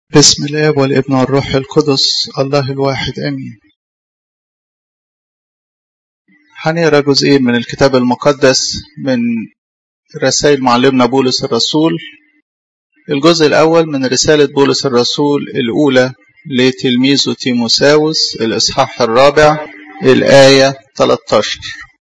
بسم الاب والابن والروح القدس الله الواحد امين هنقرا جزئين من الكتاب المقدس من رسائل معلمنا بولس الرسول الجزء الاول من رساله بولس الرسول الاولى لتلميذه تيموساوس الاصحاح الرابع الايه 13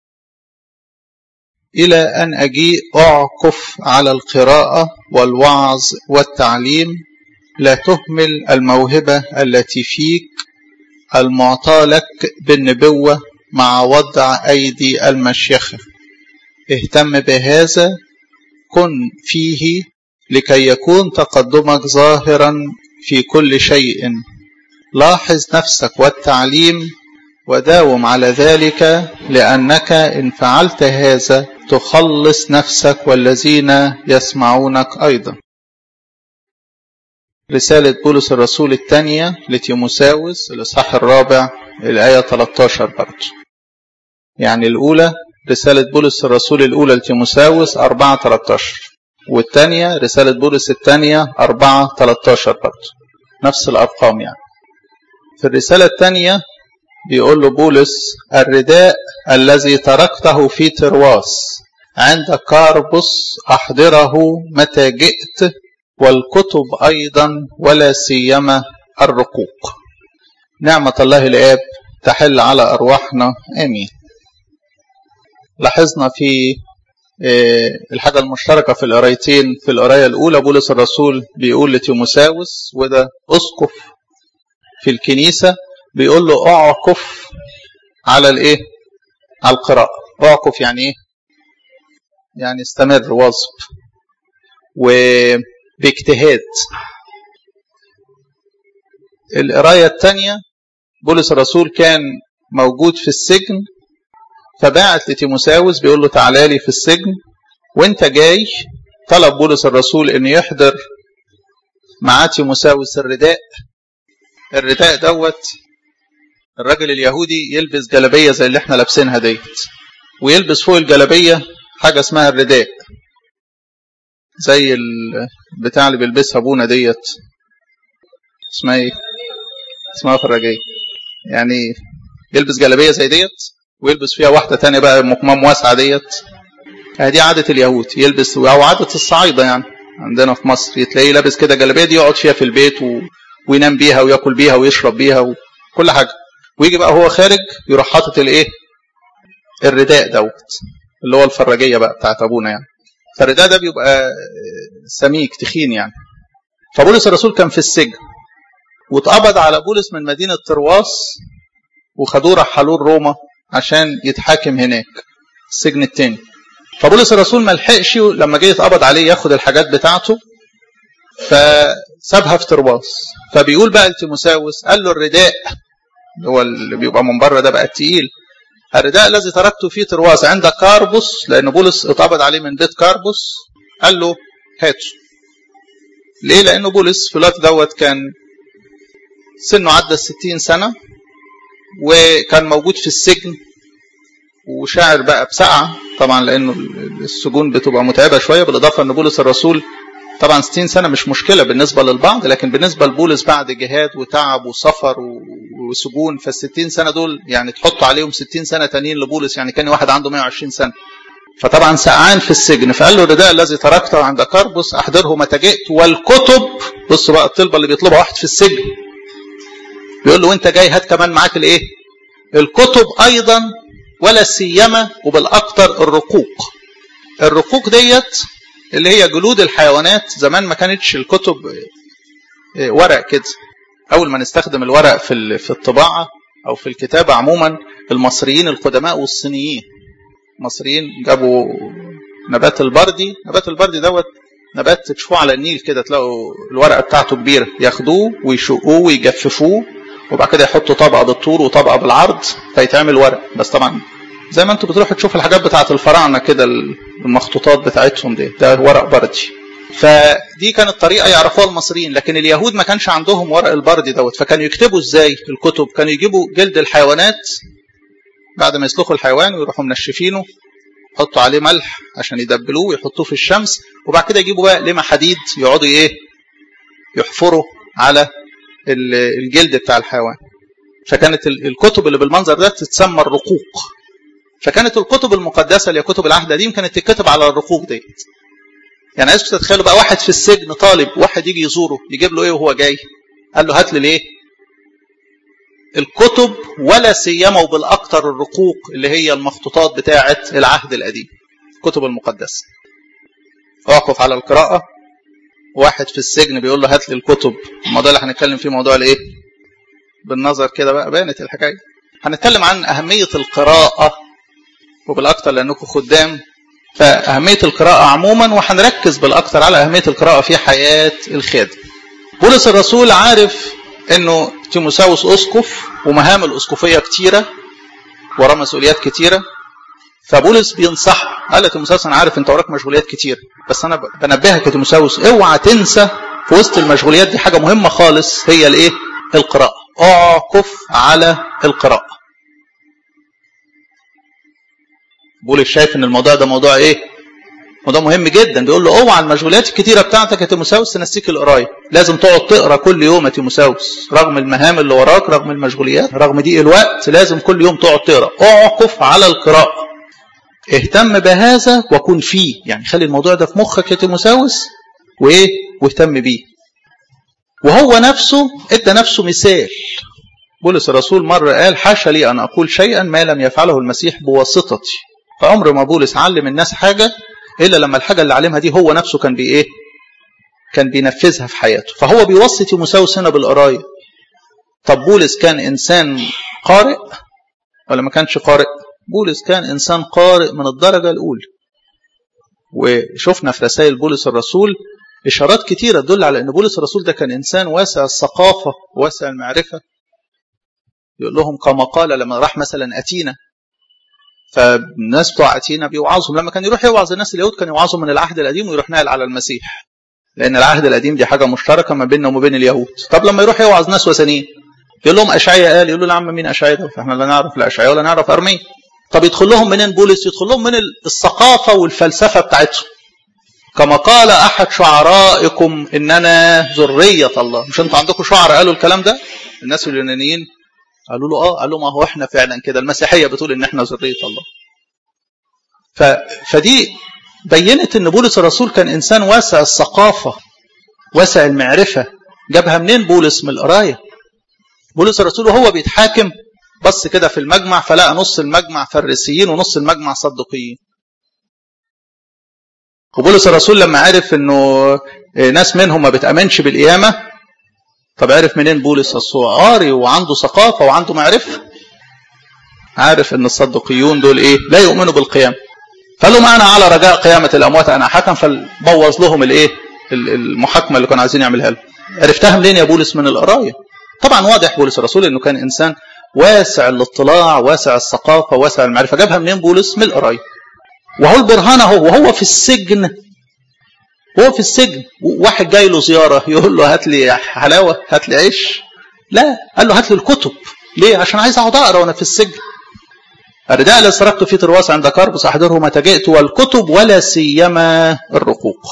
الى ان اجيء اعكف على القراءه والوعظ والتعليم لا تهمل الموهبة التي فيك المعطى لك بالنبوة مع وضع أيدي المشيخة اهتم بهذا كن فيه لكي يكون تقدمك ظاهرا في كل شيء لاحظ نفسك والتعليم وداوم على ذلك لأنك إن فعلت هذا تخلص نفسك والذين يسمعونك أيضا رسالة بولس الرسول الثانية لتيموساوس الإصحاح الرابع الآية 13 برضه. يعني الأولى رسالة بولس الرسول الأولى لتيموساوس 4 13 والثانية رسالة بولس الثانية 4 13 برضه. نفس الأرقام يعني. في الرسالة الثانية بيقول له بولس الرداء الذي تركته في ترواس عند كاربس أحضره متى جئت والكتب أيضا ولا سيما الرقوق نعمة الله الآب تحل على أرواحنا آمين لاحظنا في الحاجة المشتركة في القرايتين في القراية الأولى بولس الرسول بيقول لتيموساوس وده أسقف في الكنيسة بيقول له أعكف على الإيه؟ على القراءة أعكف يعني إيه؟ يعني استمر واظب و باجتهاد القراية الثانية بولس الرسول كان موجود في السجن فبعت لتيموساوس بيقول له تعالى لي في السجن وانت جاي طلب بولس الرسول انه يحضر مع تيموساوس الرداء الرداء دوت الراجل اليهودي يلبس جلبيه زي اللي احنا لابسينها ديت ويلبس فوق الجلبيه حاجه اسمها الرداء زي البتاع اللي بيلبسها ابونا ديت اسمها ايه اسمها فراجيه يعني يلبس جلابيه زي ديت ويلبس فيها واحده تانية بقى مكمام واسعه ديت دي عاده اليهود يلبس او عاده الصعايده يعني عندنا في مصر تلاقيه لابس كده جلابيه دي يقعد فيها في البيت و... وينام بيها وياكل بيها ويشرب بيها وكل حاجه ويجي بقى هو خارج يروح حاطط الايه الرداء دوت اللي هو الفراجيه بقى بتاعت ابونا يعني فالرداء ده بيبقى سميك تخين يعني فبولس الرسول كان في السجن واتقبض على بولس من مدينة ترواس وخدوه رحلوه روما عشان يتحاكم هناك السجن التاني فبولس الرسول ما لحقش لما جه يتقبض عليه ياخد الحاجات بتاعته فسابها في ترواس فبيقول بقى لتيموساوس قال له الرداء اللي هو اللي بيبقى من بره ده بقى التقيل الرداء الذي تركته في ترواس عند كاربوس لأن بولس اتقبض عليه من بيت كاربوس قال له هاته ليه؟ لأنه بولس في الوقت دوت كان سنه عدى الستين سنة وكان موجود في السجن وشاعر بقى بسقعة طبعا لأنه السجون بتبقى متعبة شوية بالإضافة أن بولس الرسول طبعا 60 سنة مش مشكلة بالنسبة للبعض لكن بالنسبة لبولس بعد جهاد وتعب وسفر وسجون فال 60 سنة دول يعني تحط عليهم 60 سنة تانيين لبولس يعني كان واحد عنده 120 سنة فطبعا سقعان في السجن فقال له الرداء الذي تركته عند كربس احضره متى جئت والكتب بص بقى الطلبة اللي بيطلبها واحد في السجن بيقول له وانت جاي هات كمان معاك الايه الكتب ايضا ولا سيما وبالاكثر الرقوق الرقوق ديت اللي هي جلود الحيوانات زمان ما كانتش الكتب ورق كده اول ما نستخدم الورق في في الطباعه او في الكتابه عموما المصريين القدماء والصينيين المصريين جابوا نبات البردي نبات البردي دوت نبات تشوفوه على النيل كده تلاقوا الورقه بتاعته كبيره ياخدوه ويشقوه ويجففوه وبعد كده يحطوا طبقه بالطول وطبقه بالعرض فيتعمل ورق بس طبعا زي ما انتم بتروحوا تشوفوا الحاجات بتاعه الفراعنه كده المخطوطات بتاعتهم دي ده ورق بردي فدي كانت طريقه يعرفوها المصريين لكن اليهود ما كانش عندهم ورق البردي دوت فكانوا يكتبوا ازاي الكتب كانوا يجيبوا جلد الحيوانات بعد ما يسلخوا الحيوان ويروحوا منشفينه يحطوا عليه ملح عشان يدبلوه ويحطوه في الشمس وبعد كده يجيبوا بقى لما حديد يقعدوا ايه يحفروا على الجلد بتاع الحيوان فكانت الكتب اللي بالمنظر ده تتسمى الرقوق فكانت الكتب المقدسه اللي هي كتب العهد القديم كانت تتكتب على الرقوق ديت يعني عايزكم تتخيلوا بقى واحد في السجن طالب واحد يجي يزوره يجيب له ايه وهو جاي قال له هات لي الايه الكتب ولا سيما وبالاكثر الرقوق اللي هي المخطوطات بتاعه العهد القديم الكتب المقدسه اقف على القراءه واحد في السجن بيقول له هات لي الكتب الموضوع اللي هنتكلم فيه موضوع الايه بالنظر كده بقى بانت الحكايه هنتكلم عن اهميه القراءه وبالاكثر لانكم خدام فاهميه القراءه عموما وهنركز بالاكثر على اهميه القراءه في حياه الخادم بولس الرسول عارف انه تيموساوس اسقف ومهام الاسقفيه كتيره وراه مسؤوليات كتيره فبولس بينصحه قال لتيموساوس انا عارف انت وراك مشغوليات كتير بس انا بنبهك يا تيموساوس اوعى تنسى في وسط المشغوليات دي حاجه مهمه خالص هي الايه؟ القراءه اعكف على القراءه بولس شايف ان الموضوع ده موضوع ايه؟ موضوع مهم جدا بيقول له اوعى المشغولات الكتيره بتاعتك يا تيموساوس تنسيك القرايه لازم تقعد تقرا كل يوم يا تيموساوس رغم المهام اللي وراك رغم المشغوليات رغم ضيق الوقت لازم كل يوم تقعد تقرا اعكف على القراءه اهتم بهذا وكن فيه يعني خلي الموضوع ده في مخك يا تيموساوس وايه واهتم بيه وهو نفسه ادى نفسه مثال بولس الرسول مرة قال حاشا لي أن أقول شيئا ما لم يفعله المسيح بواسطتي فعمر ما بولس علم الناس حاجة إلا لما الحاجة اللي علمها دي هو نفسه كان بإيه كان بينفذها في حياته فهو بيوصي تيموساوس هنا بالقراية طب بولس كان إنسان قارئ ولا ما كانش قارئ بولس كان إنسان قارئ من الدرجة الأولى وشفنا في رسائل بولس الرسول إشارات كتيرة تدل على أن بولس الرسول ده كان إنسان واسع الثقافة واسع المعرفة يقول لهم كما قال لما راح مثلا أتينا فالناس بتوع أتينا بيوعظهم لما كان يروح يوعظ الناس اليهود كان يوعظهم من العهد القديم ويروح ناقل على المسيح لأن العهد القديم دي حاجة مشتركة ما بيننا وما بين اليهود طب لما يروح يوعظ ناس وثنيين يقول لهم أشعيا قال يقولوا له يا عم مين أشعيا ده فاحنا لا نعرف لا أشعيا ولا نعرف أرمين طب يدخل لهم منين بولس يدخل لهم من الثقافة والفلسفة بتاعتهم كما قال أحد شعرائكم إننا ذرية الله مش أنتوا عندكم شعراء قالوا الكلام ده الناس اليونانيين قالوا له اه قال له ما هو احنا فعلا كده المسيحيه بتقول ان احنا ذريه الله ف... فدي بينت ان بولس الرسول كان انسان واسع الثقافه واسع المعرفه جابها منين بولس من القرايه بولس الرسول وهو بيتحاكم بص كده في المجمع فلقى نص المجمع فريسيين ونص المجمع صدقيين وبولس الرسول لما عرف انه ناس منهم ما بتامنش بالقيامه طب عرف منين بولس اصل قاري وعنده ثقافه وعنده معرفه عارف ان الصدقيون دول ايه لا يؤمنوا بالقيامه فقالوا معنا على رجاء قيامه الاموات انا حكم فبوظ لهم الايه المحاكمه اللي كانوا عايزين يعملها لهم عرفتها منين يا بولس من القرايه طبعا واضح بولس الرسول انه كان انسان واسع الاطلاع واسع الثقافه واسع المعرفه جابها منين بولس من القرايه وهو البرهان اهو وهو في السجن هو في السجن واحد جاي له زيارة يقول له هات لي حلاوة هات لي عيش لا قال له هات لي الكتب ليه عشان عايز اقعد اقرا وانا في السجن الرداء الذي سرقت في ترواس عند كربس احضره متى جئت والكتب ولا سيما الرقوق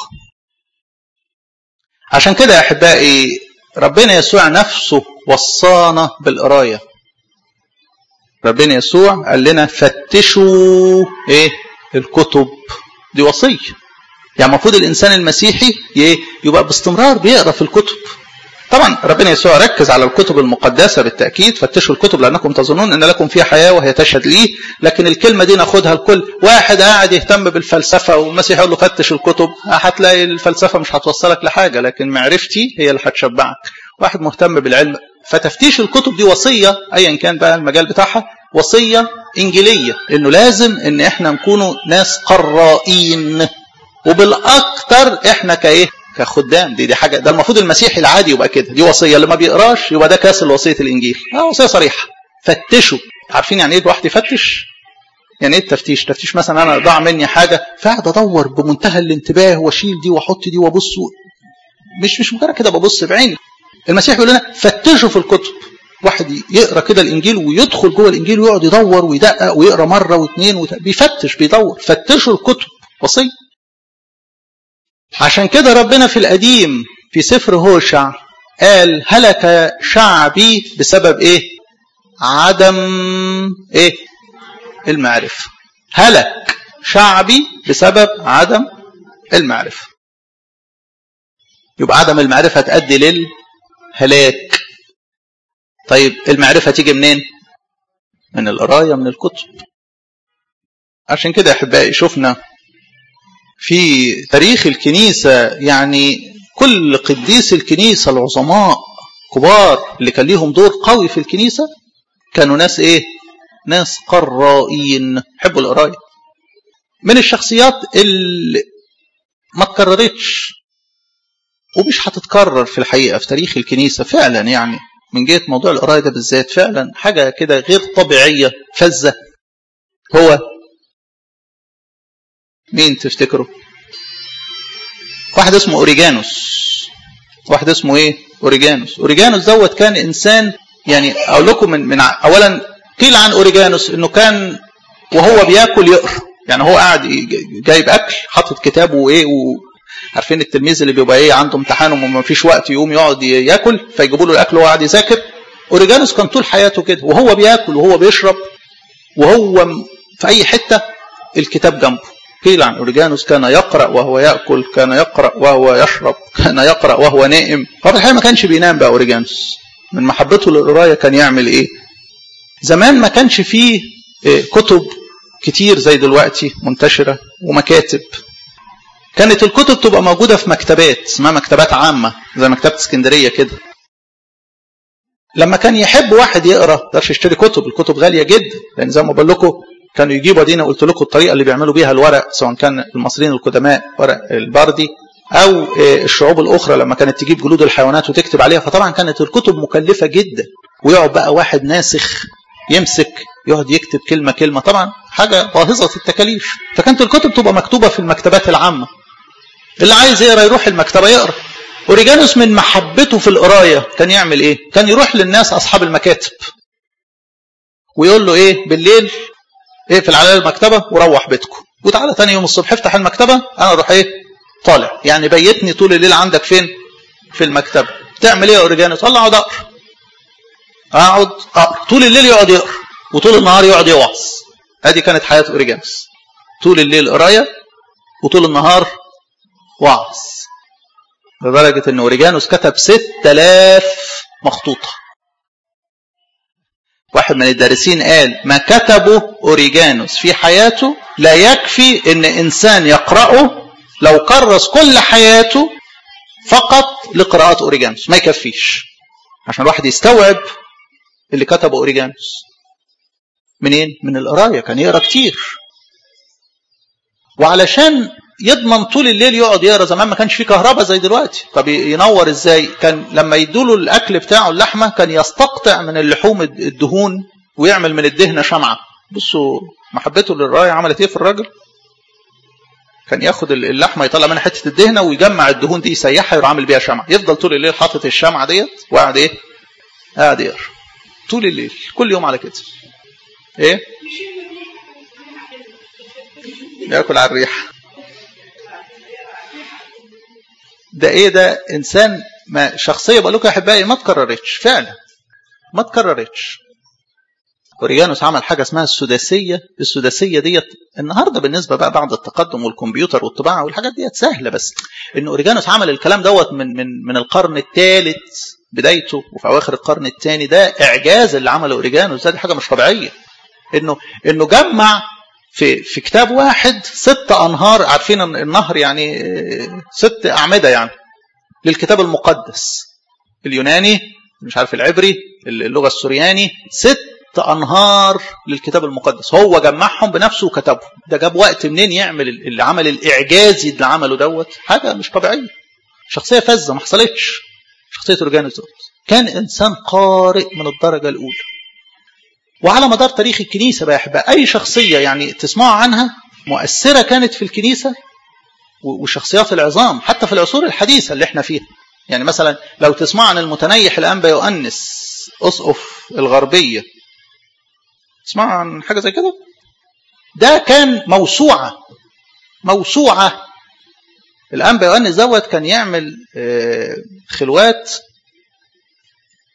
عشان كده يا احبائي ربنا يسوع نفسه وصانا بالقرايه ربنا يسوع قال لنا فتشوا ايه الكتب دي وصيه يعني المفروض الانسان المسيحي يبقى باستمرار بيقرا في الكتب طبعا ربنا يسوع ركز على الكتب المقدسه بالتاكيد فتشوا الكتب لانكم تظنون ان لكم فيها حياه وهي تشهد لي لكن الكلمه دي ناخدها الكل واحد قاعد يهتم بالفلسفه والمسيح يقول له فتش الكتب هتلاقي الفلسفه مش هتوصلك لحاجه لكن معرفتي هي اللي هتشبعك واحد مهتم بالعلم فتفتيش الكتب دي وصيه ايا كان بقى المجال بتاعها وصيه انجيليه انه لازم ان احنا نكونوا ناس قرائين وبالاكثر احنا كايه كخدام دي دي حاجه ده المفروض المسيحي العادي يبقى كده دي وصيه اللي ما بيقراش يبقى ده كاسل وصيه الانجيل اه وصيه صريحه فتشوا عارفين يعني ايه الواحد يفتش يعني ايه التفتيش تفتيش مثلا انا ضاع مني حاجه فقعد ادور بمنتهى الانتباه واشيل دي واحط دي وابص مش مش مجرد كده ببص بعيني المسيح بيقول لنا فتشوا في الكتب واحد يقرا كده الانجيل ويدخل جوه الانجيل ويقعد يدور ويدقق ويقرا مره واثنين وت... بيفتش بيدور فتشوا الكتب وصيه عشان كده ربنا في القديم في سفر هوشع قال هلك شعبي بسبب ايه عدم ايه المعرفة هلك شعبي بسبب عدم المعرفة يبقى عدم المعرفة تؤدي للهلاك طيب المعرفة تيجي منين من القراية من الكتب عشان كده احبائي شفنا في تاريخ الكنيسة يعني كل قديس الكنيسة العظماء كبار اللي كان ليهم دور قوي في الكنيسة كانوا ناس ايه ناس قرائين حبوا القراية من الشخصيات اللي ما اتكررتش ومش هتتكرر في الحقيقة في تاريخ الكنيسة فعلا يعني من جهة موضوع القراية ده بالذات فعلا حاجة كده غير طبيعية فزة هو مين تفتكروا واحد اسمه اوريجانوس واحد اسمه ايه اوريجانوس اوريجانوس دوت كان انسان يعني اقول لكم من, من اولا قيل عن اوريجانوس انه كان وهو بياكل يقرا يعني هو قاعد جايب اكل حاطط كتابه وايه عارفين التلميذ اللي بيبقى ايه عنده امتحان وما فيش وقت يقوم يقعد ياكل فيجيبوا له الاكل وهو قاعد يذاكر اوريجانوس كان طول حياته كده وهو بياكل وهو بيشرب وهو في اي حته الكتاب جنبه قيل عن اوريجانوس كان يقرا وهو ياكل كان يقرا وهو يشرب كان يقرا وهو نائم هو في الحقيقه ما كانش بينام بقى اوريجانوس من محبته للقرايه كان يعمل ايه زمان ما كانش فيه كتب كتير زي دلوقتي منتشره ومكاتب كانت الكتب تبقى موجودة في مكتبات اسمها مكتبات عامة زي مكتبة اسكندرية كده لما كان يحب واحد يقرا يقدرش يشتري كتب الكتب غالية جدا لأن زي ما بقول لكم كانوا يجيبوا ادينا قلت لكم الطريقة اللي بيعملوا بيها الورق سواء كان المصريين القدماء ورق البردي أو الشعوب الأخرى لما كانت تجيب جلود الحيوانات وتكتب عليها فطبعا كانت الكتب مكلفة جدا ويقعد بقى واحد ناسخ يمسك يقعد يكتب كلمة كلمة طبعا حاجة باهظة التكاليف فكانت الكتب تبقى مكتوبة في المكتبات العامة اللي عايز يقرا يروح المكتبه يقرا اوريجانوس من محبته في القرايه كان يعمل ايه كان يروح للناس اصحاب المكاتب ويقول له ايه بالليل اقفل على المكتبه وروح بيتكم وتعالى تاني يوم الصبح افتح المكتبه انا اروح ايه طالع يعني بيتني طول الليل عندك فين في المكتبه تعمل ايه يا اوريجانوس والله اقعد اقرا اقعد اقرا طول الليل يقعد يقرا وطول النهار يقعد يوعظ ادي كانت حياه اوريجانوس طول الليل قرايه وطول النهار وعظ لدرجة أن أوريجانوس كتب 6000 مخطوطة واحد من الدارسين قال ما كتبه أوريجانوس في حياته لا يكفي أن إنسان يقرأه لو كرس كل حياته فقط لقراءات أوريجانوس ما يكفيش عشان الواحد يستوعب اللي كتبه أوريجانوس منين؟ من القراية كان يقرأ كتير وعلشان يضمن طول الليل يقعد يقرا زمان ما كانش فيه كهرباء زي دلوقتي طب ينور ازاي كان لما يدوله الاكل بتاعه اللحمه كان يستقطع من اللحوم الدهون ويعمل من الدهنه شمعه بصوا محبته للرايه عملت ايه في الراجل كان ياخد اللحمه يطلع منها حته الدهنه ويجمع الدهون دي يسيحها يروح عامل بيها شمعه يفضل طول الليل حاطط الشمعه ديت وقاعد ايه قاعد يقرا طول الليل كل يوم على كده ايه ياكل على الريح ده ايه ده انسان ما شخصيه بقول لكم يا احبائي ما تكررتش فعلا ما تكررتش اوريجانوس عمل حاجه اسمها السداسيه السداسيه ديت النهارده بالنسبه بقى بعد التقدم والكمبيوتر والطباعه والحاجات ديت سهله بس ان اوريجانوس عمل الكلام دوت من من من القرن الثالث بدايته وفي اواخر القرن الثاني ده اعجاز اللي عمله اوريجانوس ده دي حاجه مش طبيعيه انه انه جمع في في كتاب واحد ست انهار عارفين النهر يعني ست اعمده يعني للكتاب المقدس اليوناني مش عارف العبري اللغه السورياني ست انهار للكتاب المقدس هو جمعهم بنفسه وكتبهم ده جاب وقت منين يعمل العمل الاعجازي اللي عمله دوت حاجه مش طبيعيه شخصيه فذه ما حصلتش شخصيه اورجانوس دوت كان انسان قارئ من الدرجه الاولى وعلى مدار تاريخ الكنيسة بقى يحبقى أي شخصية يعني تسمعوا عنها مؤثرة كانت في الكنيسة وشخصيات العظام حتى في العصور الحديثة اللي احنا فيها يعني مثلا لو تسمع عن المتنيح الأنبا يؤنس أسقف الغربية تسمع عن حاجة زي كده ده كان موسوعة موسوعة الأنبا يؤنس دوت كان يعمل خلوات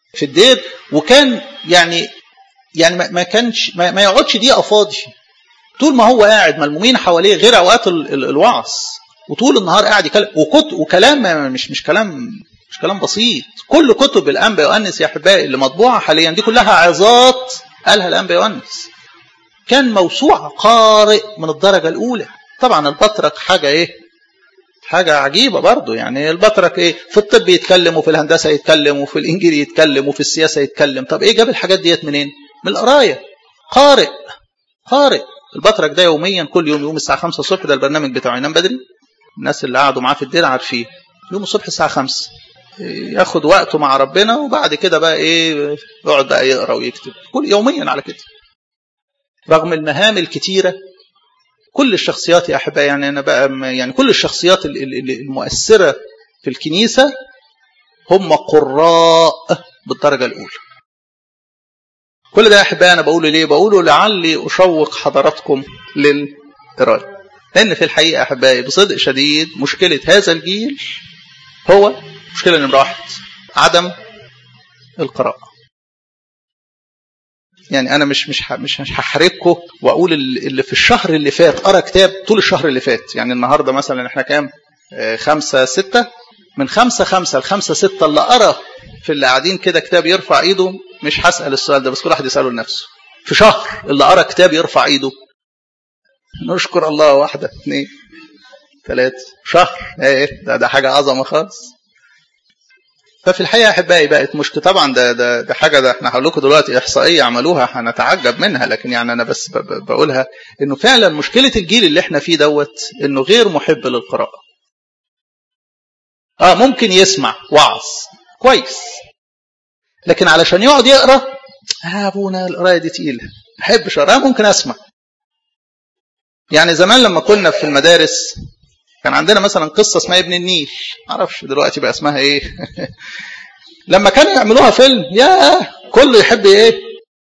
في الدير وكان يعني يعني ما كانش ما, ما يقعدش دقيقه فاضي طول ما هو قاعد ملمومين حواليه غير اوقات الوعظ وطول النهار قاعد يكلم وكت وكلام مش مش كلام مش كلام بسيط كل كتب الانبا يؤنس يا احبائي اللي مطبوعه حاليا دي كلها عظات قالها الانبا يؤنس كان موسوعه قارئ من الدرجه الاولى طبعا البطرك حاجه ايه حاجة عجيبة برضو يعني البطرك ايه في الطب يتكلم وفي الهندسة يتكلم وفي الانجيل يتكلم وفي السياسة يتكلم طب ايه جاب الحاجات ديت منين من القراية قارئ قارئ البطرك ده يوميا كل يوم يوم الساعة 5 الصبح ده البرنامج بتاعه ينام بدري الناس اللي قعدوا معاه في الدير عارفين يوم الصبح الساعة 5 ياخد وقته مع ربنا وبعد كده بقى ايه يقعد بقى يقرا ويكتب كل يوميا على كده رغم المهام الكتيرة كل الشخصيات يا احبائي يعني انا بقى يعني كل الشخصيات المؤثرة في الكنيسة هم قراء بالدرجة الأولى كل ده يا احبائي انا بقوله ليه بقوله لعلي اشوق حضراتكم للقرايه لان في الحقيقه احبائي بصدق شديد مشكله هذا الجيل هو مشكله نمره واحد عدم القراءه يعني انا مش مش مش هحرجكم واقول اللي في الشهر اللي فات قرا كتاب طول الشهر اللي فات يعني النهارده مثلا احنا كام خمسة ستة من خمسة خمسة لخمسة ستة اللي قرا في اللي قاعدين كده كتاب يرفع ايده مش هسأل السؤال ده بس كل واحد يسأله لنفسه في شهر اللي قرا كتاب يرفع ايده نشكر الله واحدة اثنين ثلاثة شهر ايه ده ده حاجة عظمة خالص ففي الحقيقة أحبائي بقت مشكلة طبعا ده ده ده حاجة ده احنا هقول لكم دلوقتي إحصائية عملوها هنتعجب منها لكن يعني أنا بس بقولها إنه فعلا مشكلة الجيل اللي احنا فيه دوت إنه غير محب للقراءة. اه ممكن يسمع وعظ كويس لكن علشان يقعد يقرا آه ابونا القرايه دي تقيله ما احبش اقرا ممكن اسمع يعني زمان لما كنا في المدارس كان عندنا مثلا قصه اسمها ابن النيل ما اعرفش دلوقتي بقى اسمها ايه لما كانوا يعملوها فيلم يا كله يحب ايه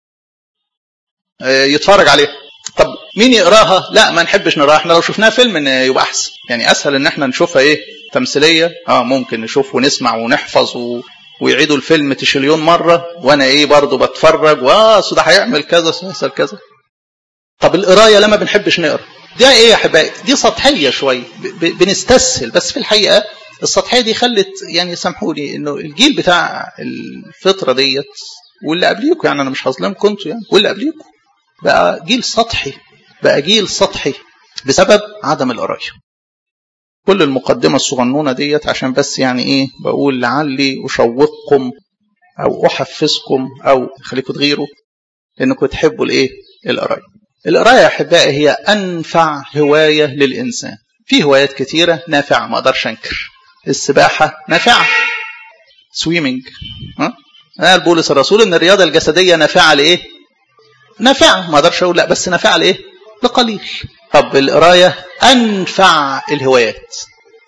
يتفرج عليها طب مين يقراها لا ما نحبش نقراها احنا لو شفناها فيلم يبقى احسن يعني اسهل ان احنا نشوفها ايه تمثيليه اه ممكن نشوف ونسمع ونحفظ و... ويعيدوا الفيلم تشليون مره وانا ايه برضه بتفرج واه ده هيعمل كذا يحصل كذا طب القرايه لما بنحبش نقرا ده ايه يا حبايبي دي سطحيه شويه ب... بنستسهل بس في الحقيقه السطحيه دي خلت يعني سامحوني انه الجيل بتاع الفتره ديت واللي قبليكم يعني انا مش هظلمكم انتوا يعني واللي قبليكم بقى جيل سطحي بقى جيل سطحي بسبب عدم القرايه كل المقدمة الصغنونة ديت عشان بس يعني ايه بقول لعلي اشوقكم او احفزكم او خليكم تغيروا انكم تحبوا الايه القراية القراية يا احبائي هي انفع هواية للانسان في هوايات كتيرة نافعة ما اقدرش انكر السباحة نافعة سويمنج ها قال بولس الرسول ان الرياضة الجسدية نافعة لايه نافعة ما اقدرش اقول لا بس نافعة لايه لقليل طب القراية أنفع الهوايات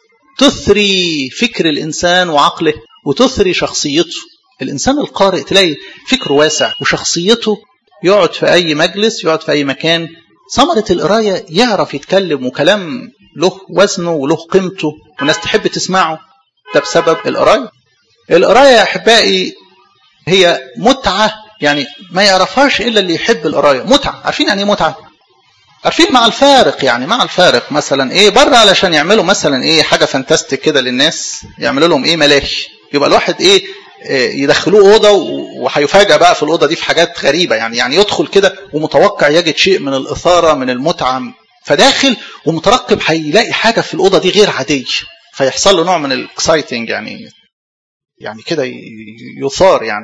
تثري فكر الإنسان وعقله وتثري شخصيته الإنسان القارئ تلاقي فكره واسع وشخصيته يقعد في أي مجلس يقعد في أي مكان ثمرة القراية يعرف يتكلم وكلام له وزنه وله قيمته وناس تحب تسمعه ده بسبب القراية القراية يا أحبائي هي متعة يعني ما يعرفهاش إلا اللي يحب القراية متعة عارفين يعني ايه متعة عارفين مع الفارق يعني مع الفارق مثلا ايه بره علشان يعملوا مثلا ايه حاجه فانتاستيك كده للناس يعملوا لهم ايه ملاهي يبقى الواحد ايه, إيه يدخلوه اوضه وهيفاجئ بقى في الاوضه دي في حاجات غريبه يعني يعني يدخل كده ومتوقع يجد شيء من الاثاره من المتعه فداخل ومترقب هيلاقي حاجه في الاوضه دي غير عاديه فيحصل له نوع من الاكسايتنج يعني يعني كده يثار يعني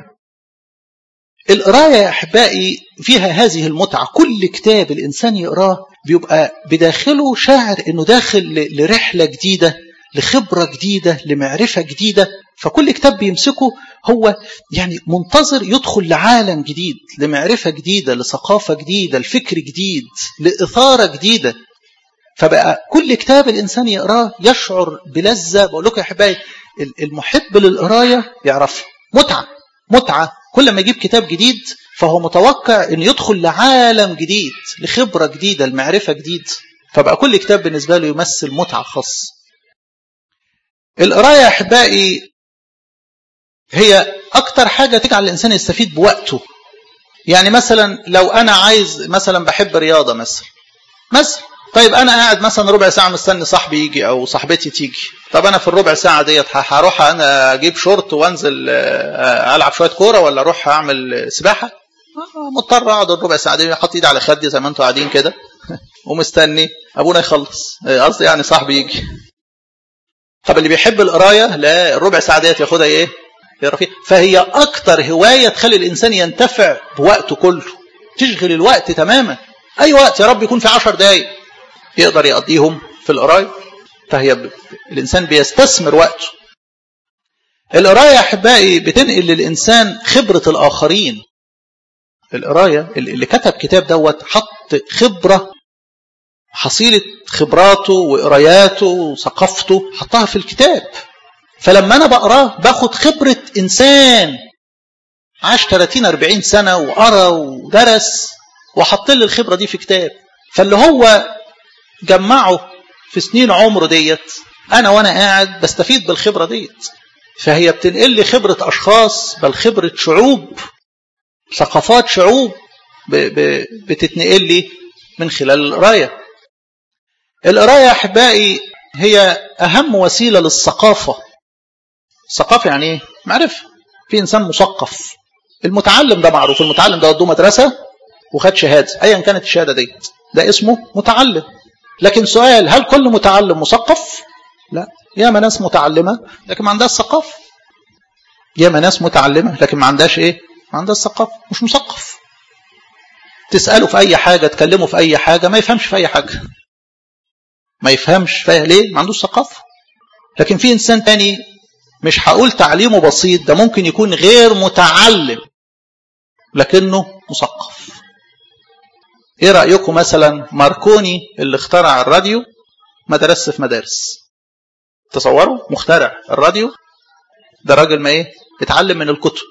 القراية يا أحبائي فيها هذه المتعة كل كتاب الإنسان يقراه بيبقى بداخله شاعر أنه داخل لرحلة جديدة لخبرة جديدة لمعرفة جديدة فكل كتاب بيمسكه هو يعني منتظر يدخل لعالم جديد لمعرفة جديدة لثقافة جديدة لفكر جديد لإثارة جديدة فبقى كل كتاب الإنسان يقراه يشعر بلذة بقول لكم يا أحبائي المحب للقراية يعرفها متعة متعة كل ما يجيب كتاب جديد فهو متوقع أن يدخل لعالم جديد لخبرة جديدة لمعرفة جديد فبقى كل كتاب بالنسبة له يمثل متعة خاصة القراية يا أحبائي هي اكتر حاجه تجعل الانسان يستفيد بوقته يعني مثلا لو انا عايز مثلا بحب رياضه مثلا مثلا طيب انا قاعد مثلا ربع ساعه مستني صاحبي يجي او صاحبتي تيجي طب انا في الربع ساعه ديت هروح انا اجيب شورت وانزل العب شويه كوره ولا اروح اعمل سباحه مضطر اقعد الربع ساعه دي احط ايدي على خدي زي ما انتوا قاعدين كده ومستني ابونا يخلص قصدي يعني صاحبي يجي طب اللي بيحب القرايه لا الربع ساعه ديت ياخدها ايه يقرا فيها فهي اكتر هوايه تخلي الانسان ينتفع بوقته كله تشغل الوقت تماما اي وقت يا رب يكون في عشر دقايق يقدر يقضيهم في القرايه فهي ب... الانسان بيستثمر وقته القرايه يا احبائي بتنقل للانسان خبره الاخرين القرايه اللي كتب كتاب دوت حط خبره حصيله خبراته وقراياته وثقافته حطها في الكتاب فلما انا بقراه باخد خبره انسان عاش 30 40 سنه وقرا ودرس وحط لي الخبره دي في كتاب فاللي هو جمعه في سنين عمره ديت انا وانا قاعد بستفيد بالخبره ديت فهي بتنقل لي خبره اشخاص بل خبره شعوب ثقافات شعوب بتتنقل لي من خلال القرايه القرايه يا احبائي هي اهم وسيله للثقافه الثقافه يعني ايه معرفه في انسان مثقف المتعلم ده معروف المتعلم ده ودوه مدرسه وخد شهاده ايا كانت الشهاده ديت ده اسمه متعلم لكن سؤال هل كل متعلم مثقف لا ياما ناس متعلمه لكن ما عندهاش ثقافه ياما ناس متعلمه لكن ما عندهاش ايه ما عندهاش ثقافه مش مثقف تساله في اي حاجه تكلمه في اي حاجه ما يفهمش في اي حاجه ما يفهمش فيها ليه ما عندوش ثقافه لكن في انسان تاني مش هقول تعليمه بسيط ده ممكن يكون غير متعلم لكنه مثقف ايه رايكم مثلا ماركوني اللي اخترع الراديو ما درسش في مدارس تصوروا مخترع الراديو ده راجل ما ايه اتعلم من الكتب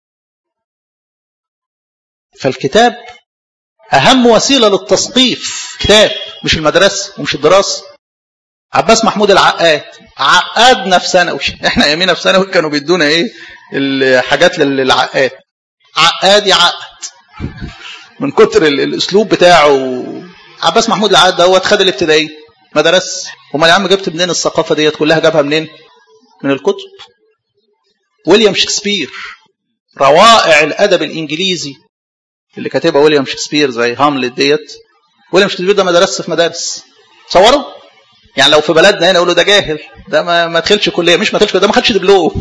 فالكتاب اهم وسيله للتثقيف كتاب مش المدرسه ومش الدراسه عباس محمود العقاد عقدنا في ثانوي احنا ايامينا في ثانوي كانوا بيدونا ايه الحاجات للعقاد عقاد يعقد من كتر الاسلوب بتاعه عباس محمود العقاد دوت خد الابتدائي ما درس امال يا عم جبت منين الثقافه ديت كلها جابها منين من الكتب ويليام شكسبير روائع الادب الانجليزي اللي كاتبها ويليام شكسبير زي هاملت ديت ويليام شكسبير ده ما درسش في مدارس تصوروا يعني لو في بلدنا هنا يقولوا ده جاهل ده ما ما دخلش كليه مش ما دخلش ده ما خدش دبلوم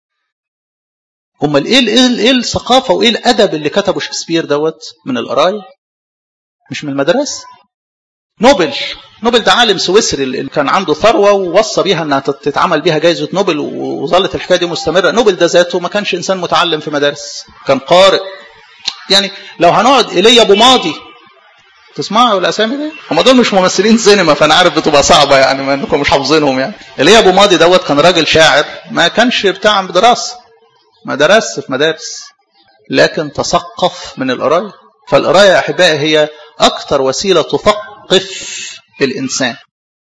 امال ايه ايه ايه الثقافه وايه الادب اللي كتبه شكسبير دوت من القرايه مش من المدرسه نوبل نوبل ده عالم سويسري اللي كان عنده ثروه ووصى بيها انها تتعمل بيها جائزه نوبل وظلت الحكايه دي مستمره نوبل ده ذاته ما كانش انسان متعلم في مدارس كان قارئ يعني لو هنقعد ايليا ابو ماضي تسمعوا الاسامي دي هم دول مش ممثلين سينما فانا عارف بتبقى صعبه يعني ما انكم مش حافظينهم يعني ايليا ابو ماضي دوت كان راجل شاعر ما كانش بتاع دراسه ما درسش في مدارس لكن تثقف من القرايه فالقرايه يا احبائي هي اكثر وسيله تثقف الانسان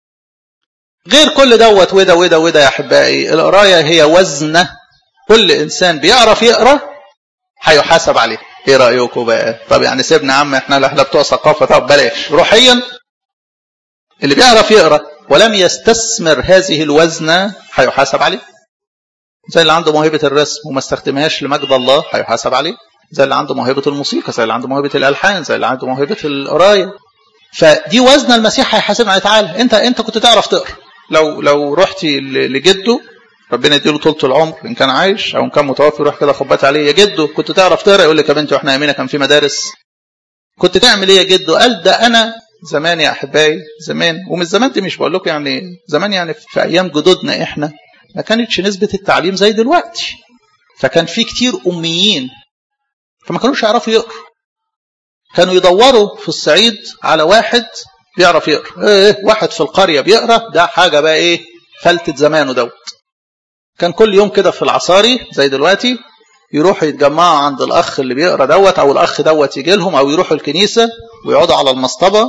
غير كل دوت وده وده وده يا احبائي القرايه هي وزنه كل انسان بيعرف يقرا هيحاسب عليه ايه رايكم بقى طب يعني سيبنا يا عم احنا احنا بتوع ثقافه طب بلاش روحيا اللي بيعرف يقرا ولم يستثمر هذه الوزنه هيحاسب عليه زي اللي عنده موهبه الرسم وما استخدمهاش لمجد الله هيحاسب عليه زي اللي عنده موهبه الموسيقى زي اللي عنده موهبه الالحان زي اللي عنده موهبه القرايه فدي وزن المسيح هيحاسبنا عليه تعالى انت انت كنت تعرف تقرا لو لو رحتي لجده ربنا يديله طولة العمر ان كان عايش او ان كان متوفي روح كده خبات عليه يا جدو كنت تعرف تقرا يقول لك يا بنتي واحنا يمينا كان في مدارس كنت تعمل ايه يا جدو قال ده انا زمان يا احبائي زمان ومش زمان دي مش بقول لكم يعني زمان يعني في ايام جدودنا احنا ما كانتش نسبه التعليم زي دلوقتي فكان في كتير اميين فما كانوش يعرفوا يقروا كانوا يدوروا في الصعيد على واحد بيعرف يقرا ايه واحد في القريه بيقرا ده حاجه بقى ايه فلتة زمانه دوت كان كل يوم كده في العصاري زي دلوقتي يروحوا يتجمعوا عند الاخ اللي بيقرا دوت او الاخ دوت يجي لهم او يروحوا الكنيسه ويقعدوا على المصطبه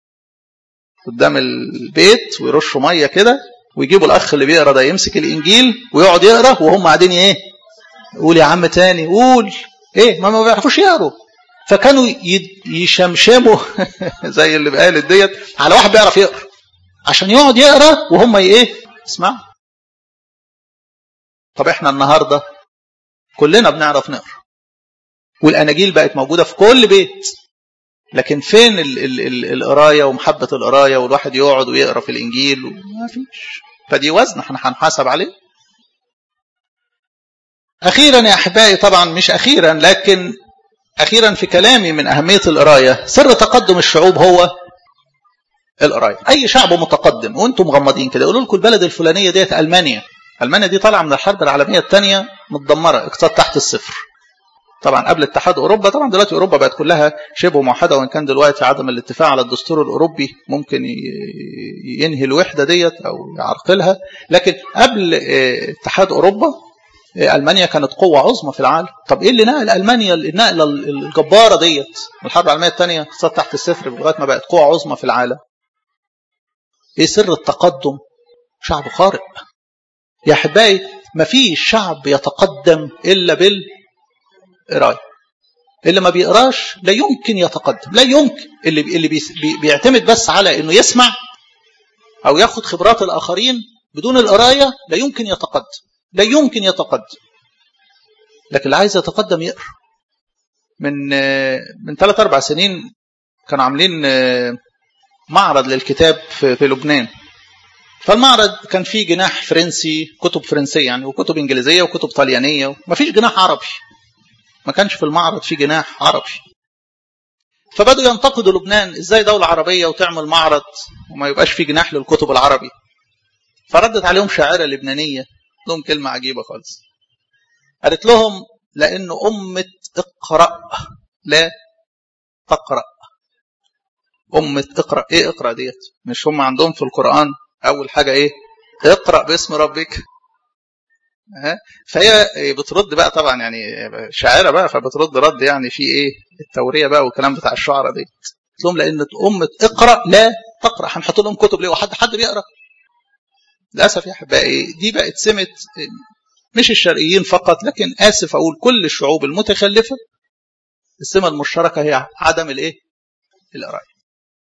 قدام البيت ويرشوا ميه كده ويجيبوا الاخ اللي بيقرا ده يمسك الانجيل ويقعد يقرا وهم قاعدين ايه قول يا عم تاني قول ايه ما ما بيعرفوش يقروا فكانوا يشمشموا زي اللي قالت ديت على واحد بيعرف يقرا عشان يقعد يقرا وهم ايه اسمع طب احنا النهارده كلنا بنعرف نقرا والاناجيل بقت موجوده في كل بيت لكن فين ال ال ال القرايه ومحبه القرايه والواحد يقعد ويقرا في الانجيل ما فيش فدي وزن احنا هنحاسب عليه اخيرا يا احبائي طبعا مش اخيرا لكن اخيرا في كلامي من اهميه القرايه سر تقدم الشعوب هو القرايه اي شعب متقدم وانتم مغمضين كده يقولوا لكم البلد الفلانيه ديت المانيا المانيا دي طالعه من الحرب العالميه الثانيه متدمره اقتصاد تحت الصفر طبعا قبل اتحاد اوروبا طبعا دلوقتي اوروبا بقت كلها شبه موحده وان كان دلوقتي عدم الاتفاق على الدستور الاوروبي ممكن ينهي الوحده ديت او يعرقلها لكن قبل اتحاد اوروبا المانيا كانت قوه عظمى في العالم طب ايه اللي نقل المانيا النقله الجباره ديت من الحرب العالميه الثانيه اقتصاد تحت الصفر لغايه ما بقت قوه عظمى في العالم ايه سر التقدم شعب خارق يا احبائي ما فيش شعب يتقدم الا بالقرايه اللي ما بيقراش لا يمكن يتقدم لا يمكن اللي اللي بي بيعتمد بس على انه يسمع او ياخد خبرات الاخرين بدون القرايه لا يمكن يتقدم لا يمكن يتقدم لكن اللي عايز يتقدم يقرا من من ثلاث اربع سنين كانوا عاملين معرض للكتاب في, في لبنان فالمعرض كان فيه جناح فرنسي كتب فرنسيه يعني وكتب انجليزيه وكتب طليانيه ما فيش جناح عربي ما كانش في المعرض في جناح عربي فبدوا ينتقدوا لبنان ازاي دوله عربيه وتعمل معرض وما يبقاش في جناح للكتب العربي فردت عليهم شاعره لبنانيه لهم كلمه عجيبه خالص قالت لهم لان امه اقرا لا تقرا أمة اقرأ إيه اقرأ ديت مش هم عندهم في القرآن أول حاجة إيه اقرأ باسم ربك ها فهي بترد بقى طبعا يعني شاعرة بقى فبترد رد يعني في إيه التورية بقى والكلام بتاع الشعراء دي قلت لهم لأن أمة اقرأ لا تقرأ هنحط لهم كتب ليه وحد حد بيقرأ للأسف يا أحبائي دي بقت سمة مش الشرقيين فقط لكن آسف أقول كل الشعوب المتخلفة السمة المشتركة هي عدم الإيه القراية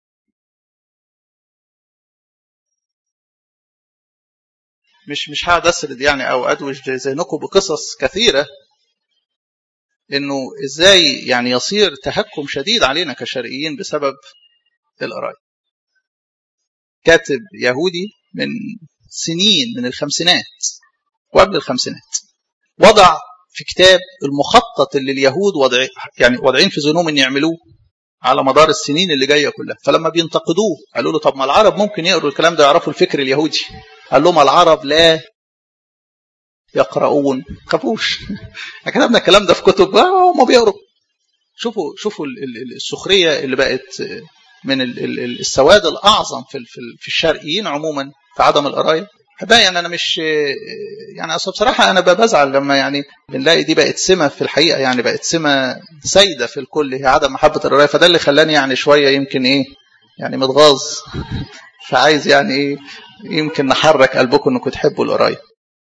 مش مش هقعد اسرد يعني او ادوج ذهنكم بقصص كثيره انه ازاي يعني يصير تهكم شديد علينا كشرقيين بسبب القرايه. كاتب يهودي من سنين من الخمسينات وقبل الخمسينات وضع في كتاب المخطط اللي اليهود وضع يعني واضعين في ذهنهم ان يعملوه على مدار السنين اللي جايه كلها فلما بينتقدوه قالوا له طب ما العرب ممكن يقروا الكلام ده يعرفوا الفكر اليهودي قال لهم العرب لا يقرؤون خافوش كتبنا الكلام ده في كتب هم بيقروا شوفوا شوفوا السخريه اللي بقت من السواد الاعظم في في الشرقيين عموما في عدم القرايه احبائي يعني انا مش يعني اصل بصراحه انا بزعل لما يعني بنلاقي دي بقت سمه في الحقيقه يعني بقت سمه سايده في الكل هي عدم محبه القرايه فده اللي خلاني يعني شويه يمكن ايه يعني متغاظ فعايز يعني ايه يمكن نحرك قلبكم انكم تحبوا القرايه.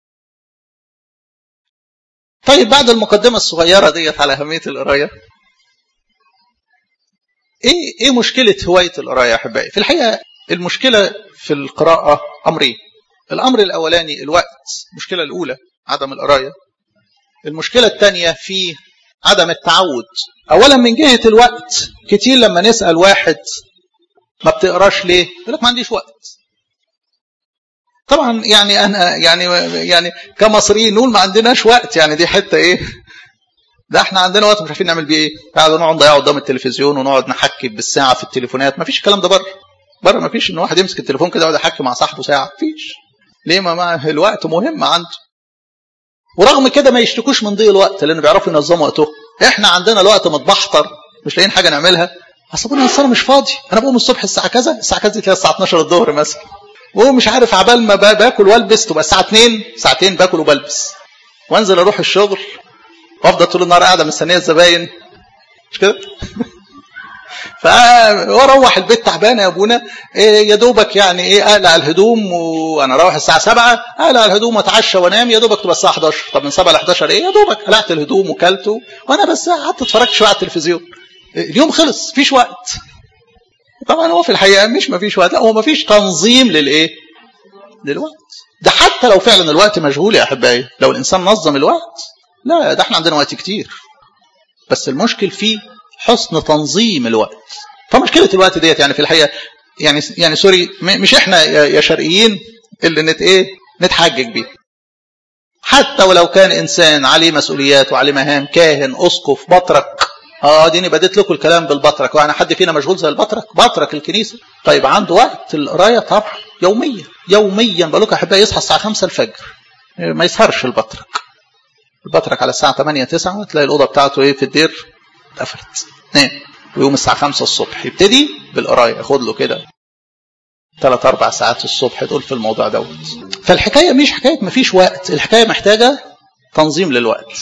طيب بعد المقدمه الصغيره ديت على اهميه القرايه ايه ايه مشكله هوايه القرايه يا احبائي؟ في الحقيقه المشكله في القراءه امرين. الامر الاولاني الوقت، المشكله الاولى عدم القرايه. المشكله الثانيه في عدم التعود. اولا من جهه الوقت كتير لما نسال واحد ما بتقراش ليه؟ يقول لك ما عنديش وقت. طبعا يعني انا يعني يعني كمصريين نقول ما عندناش وقت يعني دي حته ايه ده احنا عندنا وقت مش عارفين نعمل بيه ايه قاعد نقعد نضيع قدام التلفزيون ونقعد نحكي بالساعه في التليفونات ما فيش الكلام ده بره بره ما فيش ان واحد يمسك التليفون كده يقعد يحكي مع صاحبه ساعه ما فيش ليه ما, ما الوقت مهم عنده ورغم كده ما يشتكوش من ضيق الوقت لان بيعرفوا ينظموا وقتهم احنا عندنا الوقت متبحتر مش لاقيين حاجه نعملها اصل ابونا انا مش فاضي انا بقوم الصبح الساعه كذا الساعه كذا تلاقي الساعه 12 الظهر مثلا وهو مش عارف عبال ما باكل والبس تبقى الساعه 2 ساعتين باكل وبلبس وانزل اروح الشغل وافضل طول النهار قاعده مستنيه الزباين مش كده؟ فاروح البيت تعبان يا ابونا إيه يا دوبك يعني ايه اقلع الهدوم وانا اروح الساعه 7 اقلع الهدوم واتعشى وانام يا دوبك تبقى الساعه 11 طب من 7 ل 11 ايه يا دوبك قلعت الهدوم وكلته وانا بس قعدت اتفرجت شويه على التلفزيون اليوم خلص مفيش وقت طبعا هو في الحقيقه مش مفيش وقت لا هو مفيش تنظيم للايه للوقت ده حتى لو فعلا الوقت مشغول يا احبائي لو الانسان نظم الوقت لا ده احنا عندنا وقت كتير بس المشكل في حسن تنظيم الوقت فمشكله الوقت ديت يعني في الحقيقه يعني يعني سوري مش احنا يا شرقيين اللي نت ايه نتحجج بيه حتى ولو كان انسان عليه مسؤوليات وعليه مهام كاهن اسقف بطرك اه ديني بديت لكم الكلام بالبطرك وانا حد فينا مشغول زي البطرك بطرك الكنيسه طيب عنده وقت القرايه طبعا يوميا يوميا بقول لكم احبائي يصحى الساعه 5 الفجر ما يسهرش البطرك البطرك على الساعه 8 9 تلاقي الاوضه بتاعته ايه في الدير اتقفلت نام ويوم الساعه 5 الصبح يبتدي بالقرايه ياخد له كده ثلاث اربع ساعات الصبح دول في الموضوع دوت فالحكايه مش حكايه ما فيش وقت الحكايه محتاجه تنظيم للوقت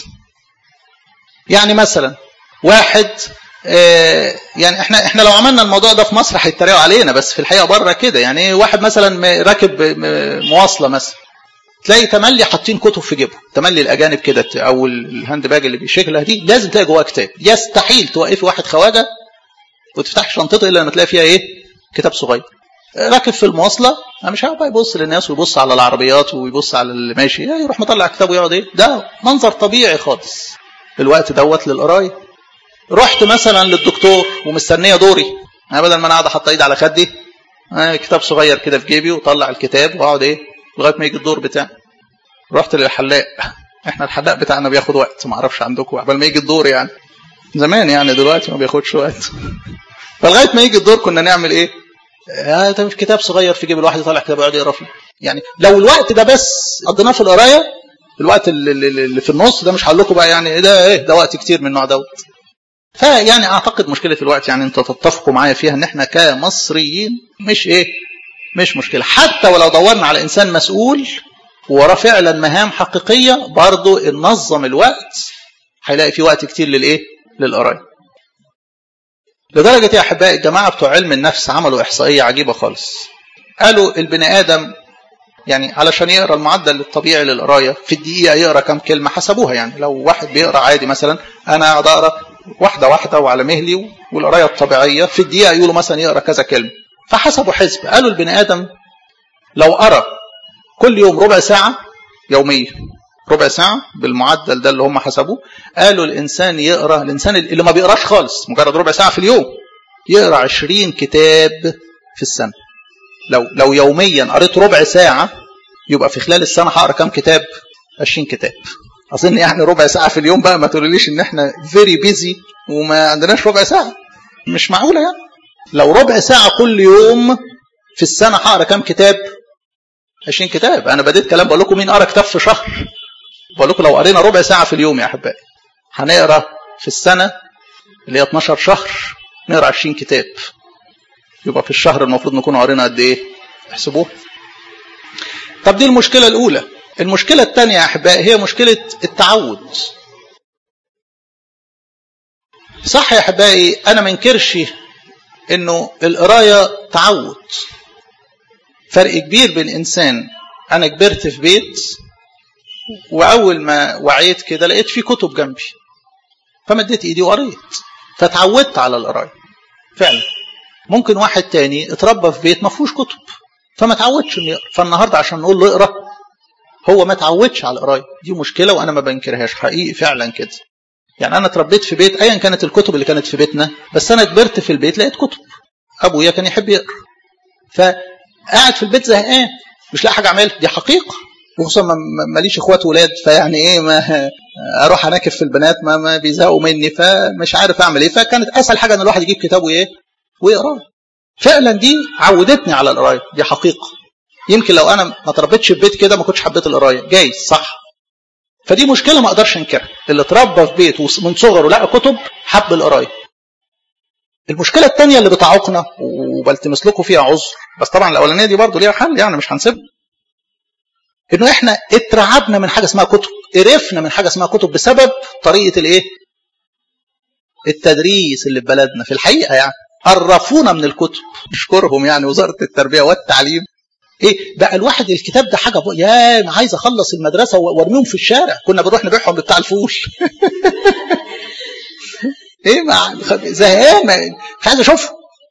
يعني مثلا واحد آه يعني احنا احنا لو عملنا الموضوع ده في مصر هيتريقوا علينا بس في الحقيقه بره كده يعني واحد مثلا راكب مواصله مثلا تلاقي تملي حاطين كتب في جيبه تملي الاجانب كده او الهاند باج اللي بيشكلها دي لازم تلاقي جواها كتاب يستحيل توقفي واحد خواجه وتفتح شنطته الا لما تلاقي فيها ايه كتاب صغير راكب في المواصله مش هيقعد بقى يبص للناس ويبص على العربيات ويبص على اللي ماشي يروح مطلع كتاب ويقعد ايه ده منظر طبيعي خالص الوقت دوت للقرايه رحت مثلا للدكتور ومستنيه دوري انا بدل ما انا قاعد احط ايدي على خدي آه كتاب صغير كده في جيبي وطلع الكتاب واقعد ايه لغايه ما يجي الدور بتاعي رحت للحلاق احنا الحلاق بتاعنا بياخد وقت ما اعرفش عندكم قبل ما يجي الدور يعني زمان يعني دلوقتي ما بياخدش وقت فلغايه ما يجي الدور كنا نعمل ايه آه ده مش كتاب صغير في جيب الواحد يطلع كتاب يقعد يقرا فيه يعني لو الوقت ده بس قضيناه في القرايه الوقت اللي, اللي في النص ده مش هقول لكم بقى يعني ده ايه ده وقت كتير من النوع دوت فيعني اعتقد مشكله الوقت يعني انتوا تتفقوا معايا فيها ان احنا كمصريين مش ايه مش مشكله حتى ولو دورنا على انسان مسؤول وراه فعلا مهام حقيقيه برضه ان نظم الوقت هيلاقي في وقت كتير للايه للقرايه لدرجه يا احبائي الجماعه بتوع علم النفس عملوا احصائيه عجيبه خالص قالوا البني ادم يعني علشان يقرا المعدل الطبيعي للقرايه في الدقيقه يقرا كام كلمه حسبوها يعني لو واحد بيقرا عادي مثلا انا اقعد اقرا واحده واحده وعلى مهلي والقرايه الطبيعيه في الدقيقه يقولوا مثلا يقرا كذا كلمه فحسبوا حسب قالوا البني ادم لو قرا كل يوم ربع ساعه يوميا ربع ساعه بالمعدل ده اللي هم حسبوه قالوا الانسان يقرا الانسان اللي ما بيقراش خالص مجرد ربع ساعه في اليوم يقرا 20 كتاب في السنه لو لو يوميا قريت ربع ساعه يبقى في خلال السنه هقرا كام كتاب 20 كتاب اظن يعني ربع ساعه في اليوم بقى ما تقوليش ان احنا فيري بيزي وما عندناش ربع ساعه مش معقوله يعني لو ربع ساعه كل يوم في السنه هقرا كام كتاب 20 كتاب انا بديت كلام بقول لكم مين قرا كتاب في شهر بقول لكم لو قرينا ربع ساعه في اليوم يا احبائي هنقرا في السنه اللي هي 12 شهر نقرا 20 كتاب يبقى في الشهر المفروض نكون قرينا قد ايه احسبوه طب دي المشكله الاولى المشكله الثانيه يا احبائي هي مشكله التعود صح يا احبائي انا ما انكرش انه القرايه تعود فرق كبير بين انسان انا كبرت في بيت واول ما وعيت كده لقيت في كتب جنبي فمديت ايدي وقريت فتعودت على القرايه فعلا ممكن واحد تاني اتربى في بيت ما فيهوش كتب فما تعودش انه يقرا فالنهارده عشان نقول له اقرا هو ما تعودش على القرايه دي مشكله وانا ما بنكرهاش حقيقي فعلا كده يعني انا اتربيت في بيت ايا كانت الكتب اللي كانت في بيتنا بس انا كبرت في البيت لقيت كتب ابويا كان يحب يقرا فقاعد في البيت زهقان مش لاقي حاجه اعملها دي حقيقه وخصوصا ماليش اخوات ولاد فيعني ايه ما اروح اناكف في البنات ما, ما بيزهقوا مني فمش عارف اعمل ايه فكانت اسهل حاجه ان الواحد يجيب كتابه ايه ويقراه فعلا دي عودتني على القرايه دي حقيقه يمكن لو انا ما تربيتش في بيت كده ما كنتش حبيت القرايه جايز صح فدي مشكله ما اقدرش انكرها اللي اتربى في بيت ومن صغره لقى كتب حب القرايه المشكله الثانيه اللي بتعوقنا وبلتمس لكم فيها عذر بس طبعا الاولانيه دي برضه ليها حل يعني مش هنسيبها انه احنا اترعبنا من حاجه اسمها كتب قرفنا من حاجه اسمها كتب بسبب طريقه الايه التدريس اللي في بلدنا في الحقيقه يعني قرفونا من الكتب نشكرهم يعني وزاره التربيه والتعليم ايه بقى الواحد الكتاب ده حاجه بقى يا انا عايز اخلص المدرسه وارميهم في الشارع كنا بنروح نبيعهم بتاع الفول ايه مع زهقان مش عايز اشوفهم